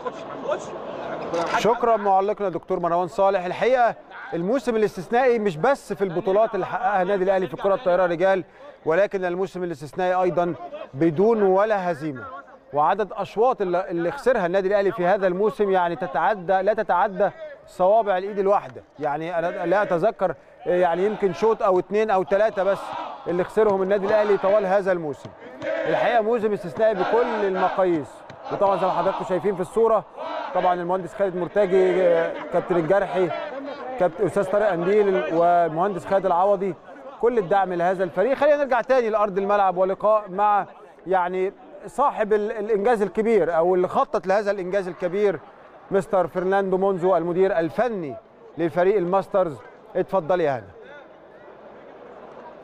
شكرا معلقنا دكتور مروان صالح الحقيقه الموسم الاستثنائي مش بس في البطولات اللي حققها النادي الاهلي في الكره الطايره رجال ولكن الموسم الاستثنائي ايضا بدون ولا هزيمه وعدد اشواط اللي اللي خسرها النادي الاهلي في هذا الموسم يعني تتعدى لا تتعدى صوابع الايد الواحده يعني انا لا اتذكر يعني يمكن شوط او اثنين او ثلاثه بس اللي خسرهم النادي الاهلي طوال هذا الموسم الحقيقه موسم استثنائي بكل المقاييس وطبعا زي ما حضراتكم شايفين في الصوره طبعا المهندس خالد مرتجي آه، كابتن الجرحي كابتن استاذ طارق انديل والمهندس خالد العوضي كل الدعم لهذا الفريق خلينا نرجع تاني لارض الملعب ولقاء مع يعني صاحب ال- الانجاز الكبير او اللي خطط لهذا الانجاز الكبير مستر فرناندو مونزو المدير الفني للفريق الماسترز اتفضل يا هنا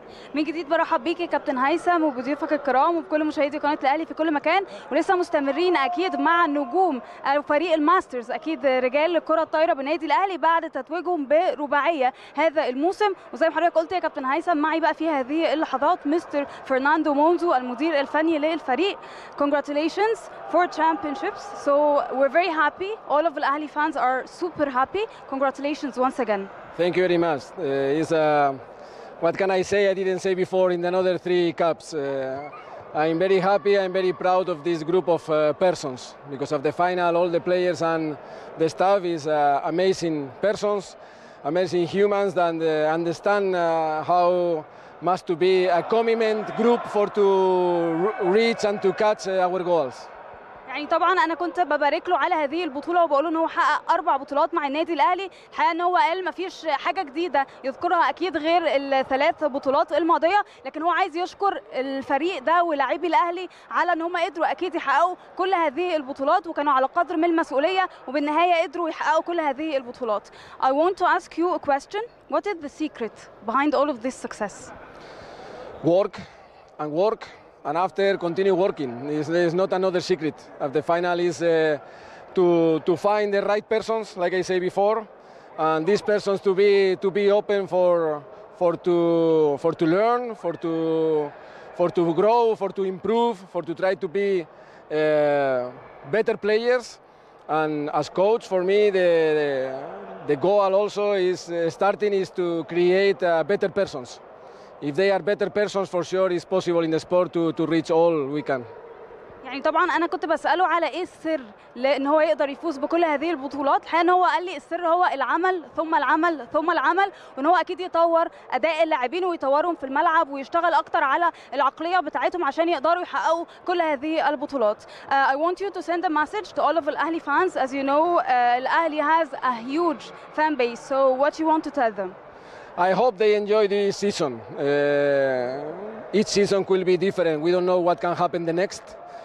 من جديد برحب بيك يا كابتن هيثم وبضيوفك الكرام وبكل مشاهدي قناه الاهلي في كل مكان ولسه مستمرين اكيد مع نجوم فريق الماسترز اكيد رجال الكره الطايره بالنادي الاهلي بعد تتويجهم برباعيه هذا الموسم وزي ما حضرتك قلت يا كابتن هيثم معي بقى في هذه اللحظات مستر فرناندو مونزو المدير الفني للفريق congratulations for championships so we're very happy all of the Ahli fans are super happy congratulations once again Thank you very much. Uh, it's, uh, what can I say I didn't say before in another three cups. Uh, I'm very happy, I'm very proud of this group of uh, persons because of the final, all the players and the staff is uh, amazing persons, amazing humans and uh, understand uh, how must to be a commitment group for to r- reach and to catch uh, our goals. يعني طبعا انا كنت ببارك له على هذه البطوله وبقول له ان هو حقق اربع بطولات مع النادي الاهلي الحقيقه ان هو قال ما فيش حاجه جديده يذكرها اكيد غير الثلاث بطولات الماضيه لكن هو عايز يشكر الفريق ده ولاعبي الاهلي على ان هم قدروا اكيد يحققوا كل هذه البطولات وكانوا على قدر من المسؤوليه وبالنهايه قدروا يحققوا كل هذه البطولات I want to ask you a question what is the secret behind all of this success work and work and after continue working. It's, there's not another secret. Of the final is uh, to, to find the right persons, like I say before, and these persons to be to be open for for to for to learn, for to for to grow, for to improve, for to try to be uh, better players. And as coach, for me, the, the, the goal also is uh, starting is to create uh, better persons if they are better persons for sure it's possible in the sport to, to reach all we can يعني طبعا انا كنت بساله على ايه السر لان هو يقدر يفوز بكل هذه البطولات الحقيقه ان هو قال لي السر هو العمل ثم العمل ثم العمل وان هو اكيد يطور اداء اللاعبين ويطورهم في الملعب ويشتغل اكتر على العقليه بتاعتهم عشان يقدروا يحققوا كل هذه البطولات uh, I want you to send a message to all of the Ahli fans as you know uh, Al-Ahli has a huge fan base so what you want to tell them I hope they enjoy this season. Uh, each season will be different. We don't know what can happen the next,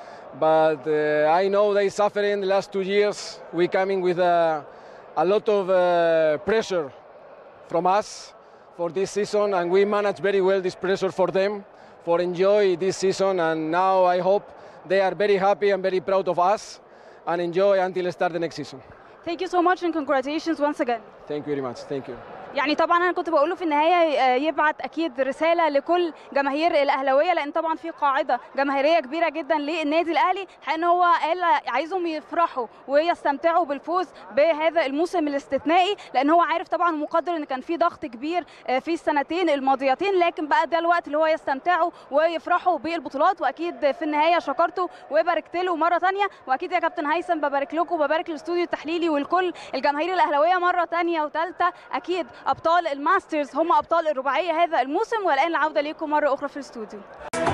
but uh, I know they suffered in the last two years. We coming with a, a lot of uh, pressure from us for this season, and we manage very well this pressure for them for enjoy this season. And now I hope they are very happy and very proud of us, and enjoy until start the next season. Thank you so much and congratulations once again Thank you very much. Thank you. يعني طبعا انا كنت بقول له في النهايه آه، يبعت اكيد رساله لكل جماهير الاهلاويه لان طبعا في قاعده جماهيريه كبيره جدا للنادي الاهلي الحقيقه ان هو قال عايزهم يفرحوا ويستمتعوا بالفوز بهذا الموسم الاستثنائي لان هو عارف طبعا ومقدر ان كان في ضغط كبير آه، في السنتين الماضيتين لكن بقى ده الوقت اللي هو يستمتعوا ويفرحوا بالبطولات واكيد في النهايه شكرته وباركت له مره ثانيه واكيد يا كابتن هيثم ببارك لكم وببارك للاستوديو التحليلي ولكل الجماهير الاهلاويه مره ثانيه وثالثه اكيد ابطال الماسترز هم ابطال الرباعيه هذا الموسم والان العوده ليكم مره اخرى في الاستوديو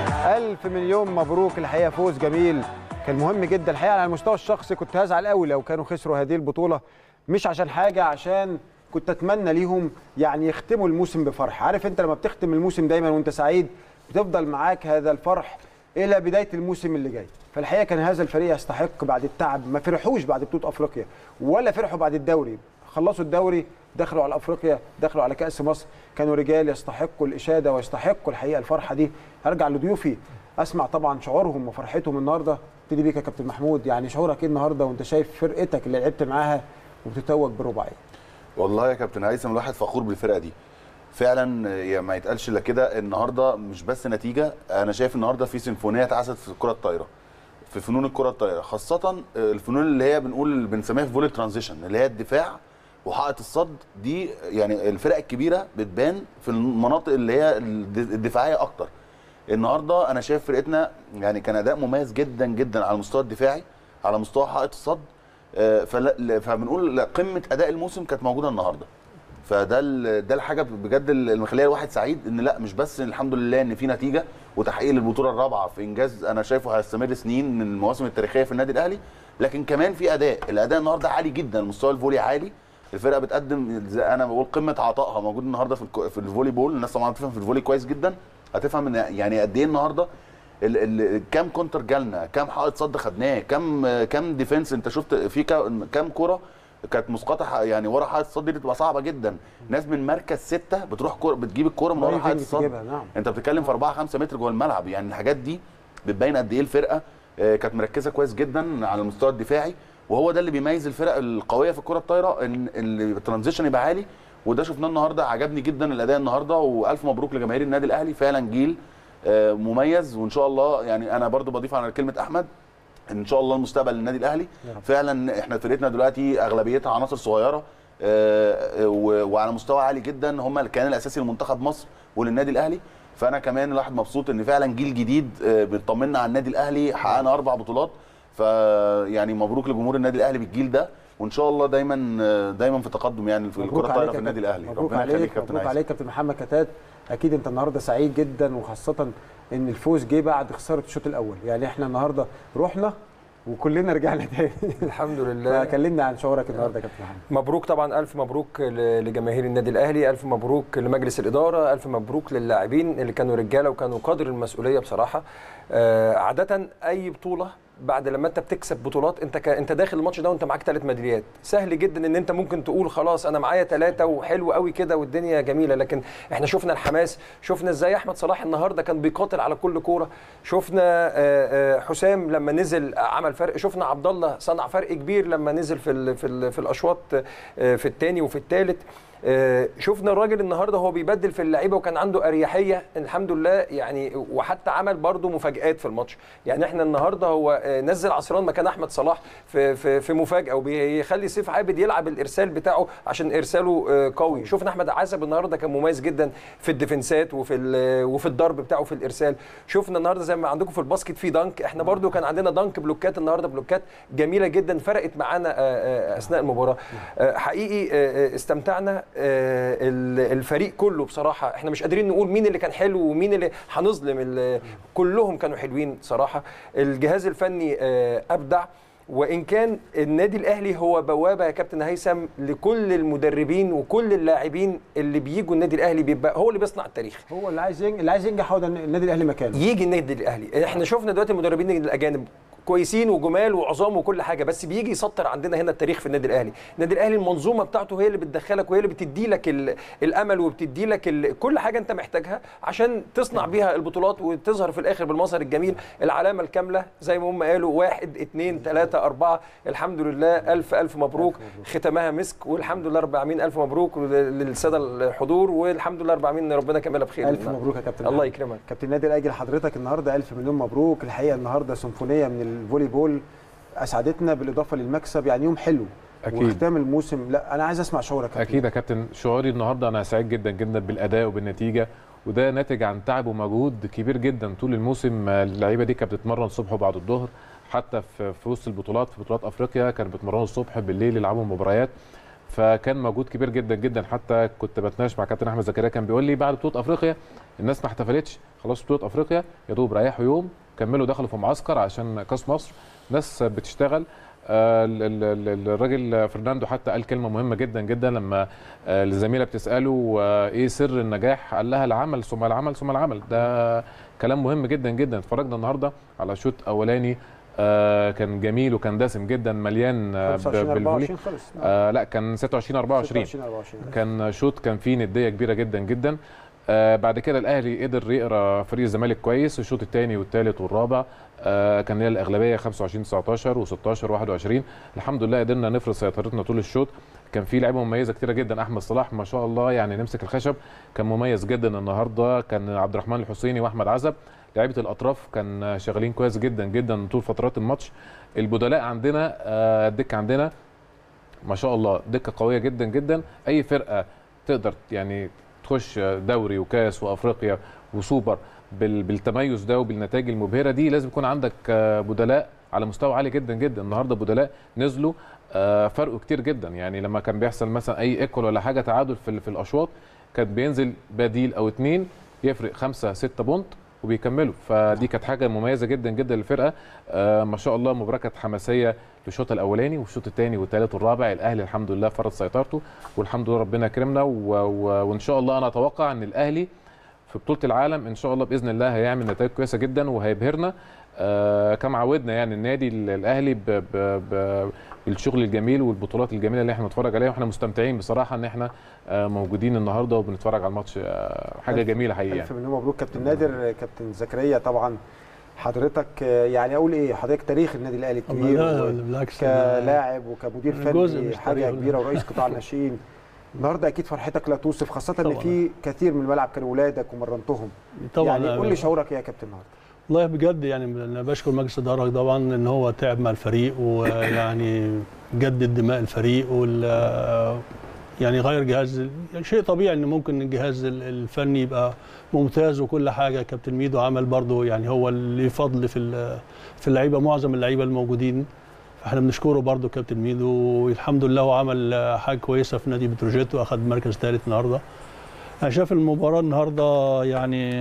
ألف مليون مبروك الحقيقة فوز جميل كان مهم جدا الحقيقة على المستوى الشخصي كنت هزعل قوي لو كانوا خسروا هذه البطولة مش عشان حاجة عشان كنت أتمنى ليهم يعني يختموا الموسم بفرح عارف أنت لما بتختم الموسم دايما وأنت سعيد بتفضل معاك هذا الفرح إلى بداية الموسم اللي جاي فالحقيقة كان هذا الفريق يستحق بعد التعب ما فرحوش بعد بطولة أفريقيا ولا فرحوا بعد الدوري خلصوا الدوري دخلوا على افريقيا دخلوا على كاس مصر كانوا رجال يستحقوا الاشاده ويستحقوا الحقيقه الفرحه دي هرجع لضيوفي اسمع طبعا شعورهم وفرحتهم النهارده ابتدي بيك يا كابتن محمود يعني شعورك ايه النهارده وانت شايف فرقتك اللي لعبت معاها وبتتوج برباعيه والله يا كابتن هيثم الواحد فخور بالفرقه دي فعلا يا ما يتقالش الا كده النهارده مش بس نتيجه انا شايف النهارده في سيمفونيه اتعزت في الكره الطايره في فنون الكره الطايره خاصه الفنون اللي هي بنقول بنسميها في فولي ترانزيشن اللي هي الدفاع وحائط الصد دي يعني الفرق الكبيره بتبان في المناطق اللي هي الدفاعيه اكتر النهارده انا شايف فرقتنا يعني كان اداء مميز جدا جدا على المستوى الدفاعي على مستوى حائط الصد آه، فلا- فبنقول لا، قمه اداء الموسم كانت موجوده النهارده فده ال- ده الحاجه بجد اللي مخليه الواحد سعيد ان لا مش بس الحمد لله ان في نتيجه وتحقيق للبطوله الرابعه في انجاز انا شايفه هيستمر سنين من المواسم التاريخيه في النادي الاهلي لكن كمان في اداء الاداء النهارده عالي جدا مستوى الفولي عالي الفرقه بتقدم زي انا بقول قمه عطائها موجود النهارده في الكو- في الفولي بول الناس طبعا بتفهم في الفولي كويس جدا هتفهم ان يعني قد ايه النهارده ال ال كام كونتر جالنا كام حائط صد خدناه كام كام ديفنس انت شفت في كام كام كره كانت مسقطه ح- يعني ورا حائط الصد دي بتبقى صعبه جدا ناس من مركز سته بتروح كوره بتجيب الكوره من ورا رايح حائط فين الصد بتجيبها، نعم. انت بتتكلم في 4 5 متر جوه الملعب يعني الحاجات دي بتبين قد ايه الفرقه آه، كانت مركزه كويس جدا على المستوى الدفاعي وهو ده اللي بيميز الفرق القويه في الكره الطايره ان اللي الترانزيشن يبقى عالي وده شفناه النهارده عجبني جدا الاداء النهارده والف مبروك لجماهير النادي الاهلي فعلا جيل آه، مميز وان شاء الله يعني انا برضو بضيف على كلمه احمد ان شاء الله المستقبل للنادي الاهلي فعلا احنا فرقتنا دلوقتي اغلبيتها عناصر صغيره آه، آه، و- وعلى مستوى عالي جدا هم الكيان الاساسي لمنتخب مصر وللنادي الاهلي فانا كمان الواحد مبسوط ان فعلا جيل جديد آه، بيطمنا على النادي الاهلي حققنا اربع بطولات فيعني مبروك لجمهور النادي الاهلي بالجيل ده وان شاء الله دايما آه، دايما في تقدم يعني في مبروك الكره الطايره عليك في يا النادي كابتن. الاهلي مبروك ربنا يخليك عليك كابتن مبروك عايز عليك كابتن محمد كتات اكيد انت النهارده سعيد جدا وخاصه ان الفوز جه بعد خساره الشوط الاول يعني احنا النهارده رحنا وكلنا رجعنا تاني الحمد لله فكلمنا عن شعورك النهارده يا كابتن محمد مبروك طبعا الف مبروك ل- لجماهير النادي الاهلي الف مبروك لمجلس الاداره الف مبروك للاعبين اللي كانوا رجاله وكانوا قدر المسؤوليه بصراحه آه، عاده اي بطوله بعد لما انت بتكسب بطولات انت ك... انت داخل الماتش ده وانت معاك ثلاث ميداليات سهل جدا ان انت ممكن تقول خلاص انا معايا ثلاثه وحلو قوي كده والدنيا جميله لكن احنا شفنا الحماس شفنا ازاي احمد صلاح النهارده كان بيقاتل على كل كوره شفنا آه، آه، حسام لما نزل عمل فرق شفنا عبد الله صنع فرق كبير لما نزل في ال... في ال... في الاشواط آه، في الثاني وفي الثالث آه، شفنا الراجل النهارده هو بيبدل في اللعيبه وكان عنده اريحيه الحمد لله يعني وحتى عمل برده مفاجات في الماتش يعني احنا النهارده هو آه، نزل عصران مكان احمد صلاح في في في مفاجاه وبيخلي سيف عابد يلعب الارسال بتاعه عشان ارساله آه، قوي شفنا احمد عزب النهارده كان مميز جدا في الديفنسات وفي ال- وفي الضرب بتاعه في الارسال شفنا النهارده زي ما عندكم في الباسكت في دانك احنا برده كان عندنا دانك بلوكات النهارده بلوكات جميله جدا فرقت معانا آه، آه، اثناء المباراه آه، حقيقي آه، آه، استمتعنا آه، ال- الفريق كله بصراحه احنا مش قادرين نقول مين اللي كان حلو ومين اللي هنظلم ال- كلهم كانوا حلوين صراحه الجهاز الفني آه، ابدع وان كان النادي الاهلي هو بوابه يا كابتن هيثم لكل المدربين وكل اللاعبين اللي بيجوا النادي الاهلي بيبقى هو اللي بيصنع التاريخ هو اللي عايز ينجح اللي عايز ينجح هو ده النادي الاهلي مكانه يجي النادي الاهلي احنا شفنا دلوقتي المدربين الاجانب كويسين وجمال وعظام وكل حاجه بس بيجي يسطر عندنا هنا التاريخ في النادي الاهلي النادي الاهلي المنظومه بتاعته هي اللي بتدخلك وهي اللي بتدي لك ال- الامل وبتدي لك ال- كل حاجه انت محتاجها عشان تصنع بيها البطولات وتظهر في الاخر بالمظهر الجميل العلامه الكامله زي ما هم قالوا واحد اثنين ثلاثه اربعه الحمد لله الف الف مبروك ختمها مسك والحمد لله رب العالمين الف مبروك للساده الحضور والحمد لله رب العالمين ان ربنا كملها بخير الف مبروك يا كابتن الله محمد. يكرمك كابتن النادي الاهلي لحضرتك النهارده الف مليون مبروك الحقيقه النهارده سيمفونيه من الفولي بول اسعدتنا بالاضافه للمكسب يعني يوم حلو أكيد. وختام الموسم لا انا عايز اسمع شعورك يا كابتن. اكيد يا كابتن شعوري النهارده انا سعيد جدا جدا بالاداء وبالنتيجه وده ناتج عن تعب ومجهود كبير جدا طول الموسم آه، اللعيبه دي كانت بتتمرن الصبح وبعد الظهر حتى في في وسط البطولات في بطولات افريقيا كانوا بيتمرنوا الصبح بالليل يلعبوا مباريات فكان مجهود كبير جدا جدا حتى كنت بتناقش مع كابتن احمد زكريا كان بيقول لي بعد بطوله افريقيا الناس ما احتفلتش خلاص بطوله افريقيا يا دوب ريحوا يوم كملوا دخلوا في معسكر عشان كاس مصر ناس بتشتغل آه، ال- ال- ال- الراجل فرناندو حتى قال كلمه مهمه جدا جدا لما آه، الزميله بتساله آه، ايه سر النجاح قال لها العمل ثم العمل ثم العمل ده كلام مهم جدا جدا اتفرجنا النهارده على شوط اولاني آه، كان جميل وكان دسم جدا مليان آه، ب- 25 بالفولي 24 خلص آه لا كان 26 24 26 24 كان شوط كان فيه نديه كبيره جدا جدا آه بعد كده الاهلي قدر يقرا فريق الزمالك كويس الشوط الثاني والثالث والرابع آه كان ليها الاغلبيه 25 19 و16 21 الحمد لله قدرنا نفرض سيطرتنا طول الشوط كان في لعيبه مميزه كتيره جدا احمد صلاح ما شاء الله يعني نمسك الخشب كان مميز جدا النهارده كان عبد الرحمن الحسيني واحمد عزب لعيبه الاطراف كان شغالين كويس جدا جدا طول فترات الماتش البدلاء عندنا آه، الدكه عندنا ما شاء الله دكه قويه جدا جدا اي فرقه تقدر يعني تخش دوري وكاس وافريقيا وسوبر بال- بالتميز ده وبالنتائج المبهره دي لازم يكون عندك آه، بدلاء على مستوى عالي جدا جدا النهارده بدلاء نزلوا آه، فرقوا كتير جدا يعني لما كان بيحصل مثلا اي ايكول ولا حاجه تعادل في ال- في الاشواط كان بينزل بديل او اتنين يفرق خمسة ستة بونت وبيكملوا فدي كانت حاجه مميزه جدا جدا للفرقه آه ما شاء الله مباراه كانت حماسيه للشوط الاولاني والشوط الثاني والثالث والرابع الاهلي الحمد لله فرض سيطرته والحمد لله ربنا كرمنا و... و... وان شاء الله انا اتوقع ان الاهلي في بطوله العالم ان شاء الله باذن الله هيعمل نتائج كويسه جدا وهيبهرنا آه كما عودنا يعني النادي ال- الاهلي ب ب ب بالشغل الجميل والبطولات الجميله اللي احنا بنتفرج عليها واحنا مستمتعين بصراحه ان احنا آه موجودين النهارده وبنتفرج على الماتش آه حاجه جميله حقيقه الف يعني. مليون مبروك كابتن نادر كابتن زكريا طبعا حضرتك آه، يعني اقول ايه حضرتك تاريخ النادي الاهلي الله الكبير لا، و- بالعكس كلاعب وكمدير جزء فني مش حاجه تاريخ. كبيره ورئيس قطاع الناشئين النهارده اكيد فرحتك لا توصف خاصه ان طبعاً. في كثير من الملعب كانوا ولادك ومرنتهم طبعا يعني أنا- قول لي شعورك إيه يا كابتن النهارده والله بجد يعني انا بشكر مجلس الاداره طبعا ان هو تعب مع الفريق ويعني جدد دماء الفريق وال يعني غير جهاز يعني شيء طبيعي ان ممكن الجهاز ال- الفني يبقى ممتاز وكل حاجه كابتن ميدو عمل برضه يعني هو اللي فضل في ال- في اللعيبه معظم اللعيبه الموجودين فاحنا بنشكره برضه كابتن ميدو والحمد لله هو عمل حاجه كويسه في نادي بتروجيت واخد مركز ثالث النهارده انا شايف المباراه النهارده يعني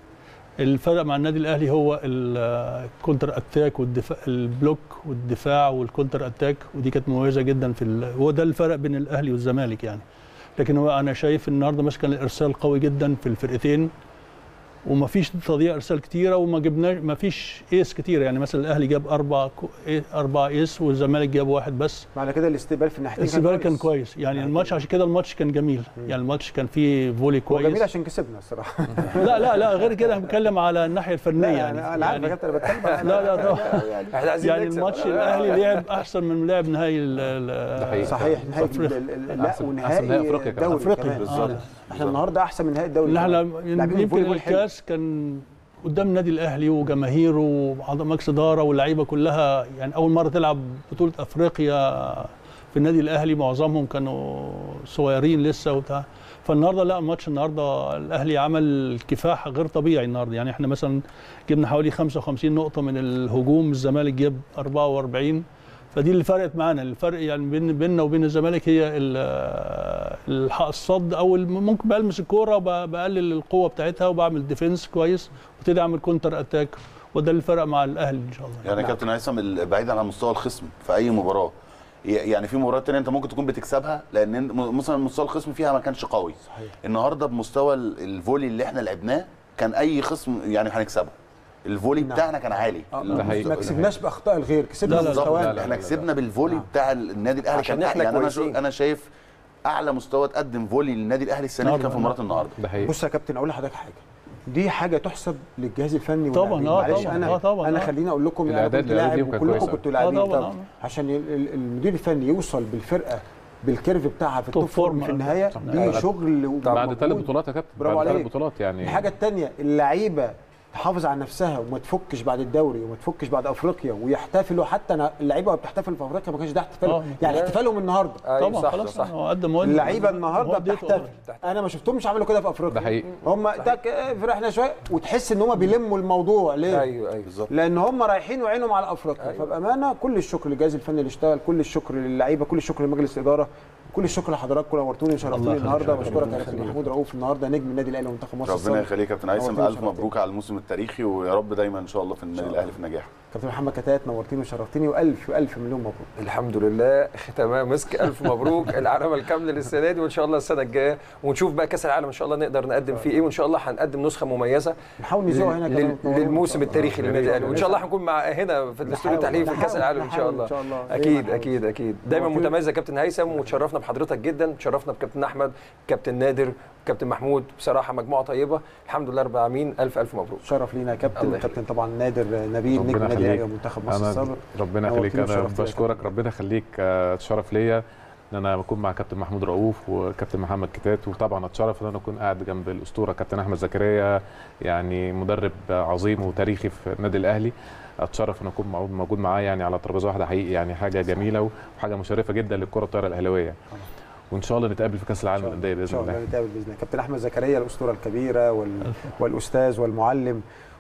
الفرق مع النادي الاهلي هو الكونتر اتاك والدفاع البلوك والدفاع والكونتر اتاك ودي كانت مميزه جدا في ال... هو ده الفرق بين الاهلي والزمالك يعني لكن هو انا شايف النهارده مثلا كان الارسال قوي جدا في الفرقتين وما فيش تضييع ارسال كتيره وما جبناش ما فيش ايس كتير يعني مثلا الاهلي جاب اربع كو... إيه اربع ايس والزمالك جاب واحد بس معنى كده الاستقبال في الناحيتين الاستقبال كان كويس يعني الماتش عشان كده الماتش كان جميل يعني الماتش كان فيه فولي هو كويس جميل عشان كسبنا الصراحه لا لا لا غير كده انا بتكلم على الناحيه الفنيه لا يعني انا أنا عارف يا يعني كابتن انا بتكلم على- لا لا طبعا احنا عايزين يعني نكسب. الماتش الاهلي لعب احسن من لعب نهائي ال- ال- حقيقي. صحيح نهائي أفريقيا. ال- ال- لا أحسن- ونهائي أحسن نهائي أفريقيا كمان. دوري أفريقيا. كمان. بالظبط. آه. احنا النهارده احسن من نهائي الدوري اللي احنا كمان. لاعبين يمكن الفولي بول حلو. الكاس كان قدام النادي الاهلي وجماهيره وعضو مجلس اداره واللعيبه كلها يعني اول مره تلعب بطوله افريقيا في النادي الاهلي معظمهم كانوا صغيرين لسه وبتاع فالنهارده لا الماتش النهارده الاهلي عمل كفاح غير طبيعي النهارده يعني احنا مثلا جبنا حوالي 55 نقطه من الهجوم الزمالك جاب 44 فدي اللي فرقت معانا الفرق يعني بين بيننا وبين الزمالك هي ال- الح- الصد او الم- ممكن بلمس الكوره وبقلل القوه بتاعتها وبعمل ديفنس كويس وابتدي اعمل كونتر اتاك وده اللي فرق مع الاهلي ان شاء الله يعني يا كابتن هيثم ال- بعيدا عن مستوى الخصم في اي مباراه ي- يعني في مباريات تانية انت ممكن تكون بتكسبها لان انت- م- مثلا مستوى الخصم فيها ما كانش قوي صحيح. النهارده بمستوى ال- الفولي اللي احنا لعبناه كان اي خصم يعني هنكسبه الفولي نعم. بتاعنا كان عالي آه، ده حقيقي. ما كسبناش باخطاء الغير كسبنا لا، لا، بالظبط بمستوانا. لا، احنا لا، لا. كسبنا بالفولي نعم. بتاع النادي الاهلي عشان كان احنا يعني انا كويسين. شو انا شايف اعلى مستوى تقدم فولي للنادي الاهلي السنه دي كان في مباراه النهارده ده حقيقي بص يا كابتن اقول لحضرتك حاجه دي حاجه تحسب للجهاز الفني طبعاً، واللاعبين. آه، معلش طبعاً، انا آه، طبعاً، انا آه. خليني اقول لكم انا الإعداد كنت للعيبة لاعب كان وكلكم كويس. كنتوا آه، لاعبين طبعاً، طب آه. عشان ال- ال- المدير الفني يوصل بالفرقه بالكيرف بتاعها في توب التوب فورم فورم. في النهايه دي بعد- شغل بعد ومجهود. ثلاث بطولات يا كابتن برافو بعد ثلاث عليك. بطولات يعني الحاجه الثانيه اللعيبه تحافظ على نفسها وما تفكش بعد الدوري وما تفكش بعد افريقيا ويحتفلوا حتى أنا اللعيبه وهي بتحتفل في افريقيا ما كانش ده احتفال آه. يعني احتفالهم النهارده ايوه طبعا صح خلاص صح هو قدم مهم اللعيبه النهارده مودته. بتحتفل انا ما شفتهمش عملوا كده في افريقيا ده حقيقي. هم تك آه، فرحنا شويه وتحس ان هم بيلموا الموضوع ليه ايوه ايوه بالظبط لان هم رايحين وعينهم على افريقيا أيوة. فبامانه كل الشكر للجهاز الفني اللي اشتغل كل الشكر للعيبه كل الشكر لمجلس الاداره كل الشكر لحضراتكم نورتوني وشرفتوني الله يخليك. النهارده ربنا بشكرك يا كابتن محمود رؤوف النهارده نجم النادي الاهلي ومنتخب مصر ربنا السابق. يخليك يا كابتن هيثم نورتني الف وشرفتني. مبروك على الموسم التاريخي ويا رب دايما ان شاء الله في النادي الاهلي في النجاح كابتن محمد كتات نورتني وشرفتني والف والف مليون مبروك الحمد لله ختامها مسك الف مبروك العلامه الكامله للسنه دي وان شاء الله السنه الجايه ونشوف بقى كاس العالم ان شاء الله نقدر نقدم فيه ايه وان شاء الله هنقدم نسخه مميزه نحاول نزوق هنا لل- كمان لل- للموسم التاريخي للنادي الاهلي وان شاء الله هنكون مع هنا في الاستوديو التحليلي في كاس العالم ان شاء الله ان شاء الله اكيد اكيد اكيد دايما نورتني. متميز يا كابتن هيثم وتشرفنا بحضرتك جدا تشرفنا بكابتن احمد كابتن نادر كابتن محمود بصراحه مجموعه طيبه الحمد لله رب العالمين الف الف مبروك شرف لينا يا كابتن الله كابتن طبعا نادر نبيل نجم ربنا النادي يخليك. الاهلي ومنتخب مصر انا السابق ربنا يخليك نورتني انا وشرفتني يا بشكرك كابتن. ربنا يخليك آه، شرف ليا ان انا اكون مع كابتن محمود رؤوف وكابتن محمد كتات وطبعا اتشرف ان انا اكون قاعد جنب الاسطوره كابتن احمد زكريا يعني مدرب عظيم وتاريخي في النادي الاهلي اتشرف ان اكون موجود- موجود معاه يعني على ترابيزه واحده حقيقي يعني حاجه جميله وحاجه مشرفه جدا للكره الطايره الاهلاويه وان شاء الله نتقابل في كاس العالم للانديه ان باذن شاء الله الله نتقابل باذن الله كابتن احمد زكريا الاسطوره الكبيره وال... والاستاذ والمعلم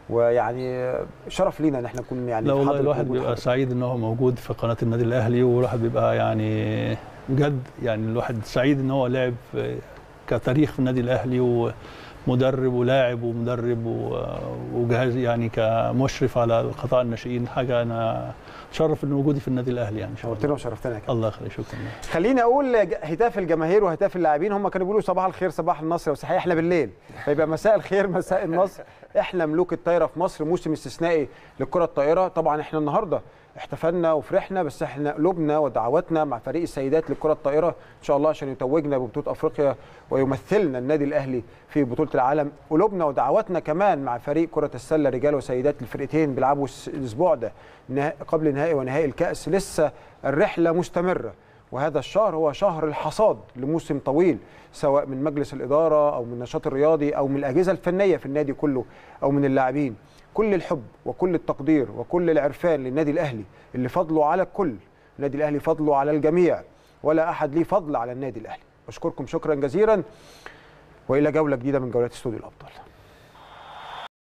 ويعني شرف لينا ان احنا نكون يعني لا في والله حضرة الواحد وجود بيبقى حضرتك. سعيد ان هو موجود في قناه النادي الاهلي والواحد بيبقى يعني بجد يعني الواحد سعيد ان هو لعب في- كتاريخ في النادي الاهلي ومدرب ولاعب ومدرب و- وجهاز يعني كمشرف على قطاع الناشئين حاجه انا اتشرف ان وجودي في النادي الاهلي يعني ان شاء شرفتنا الله وشرفتنا يا كابتن الله يخليك شكرا خليني اقول ج- هتاف الجماهير وهتاف اللاعبين هم كانوا بيقولوا صباح الخير صباح النصر بس صحيح احنا بالليل فيبقى مساء الخير مساء النصر احنا ملوك الطايره في مصر موسم استثنائي للكره الطائره طبعا احنا النهارده احتفلنا وفرحنا بس احنا قلوبنا ودعواتنا مع فريق السيدات للكره الطائره ان شاء الله عشان يتوجنا ببطوله افريقيا ويمثلنا النادي الاهلي في بطوله العالم قلوبنا ودعواتنا كمان مع فريق كره السله رجال وسيدات الفرقتين بيلعبوا الس- الاسبوع ده نها- قبل نهائي ونهائي الكاس لسه الرحله مستمره وهذا الشهر هو شهر الحصاد لموسم طويل سواء من مجلس الإدارة أو من النشاط الرياضي أو من الأجهزة الفنية في النادي كله أو من اللاعبين كل الحب وكل التقدير وكل العرفان للنادي الأهلي اللي فضله على الكل النادي الأهلي فضله على الجميع ولا أحد ليه فضل على النادي الأهلي بشكركم شكرا جزيلا وإلى جولة جديدة من جولات استوديو الأبطال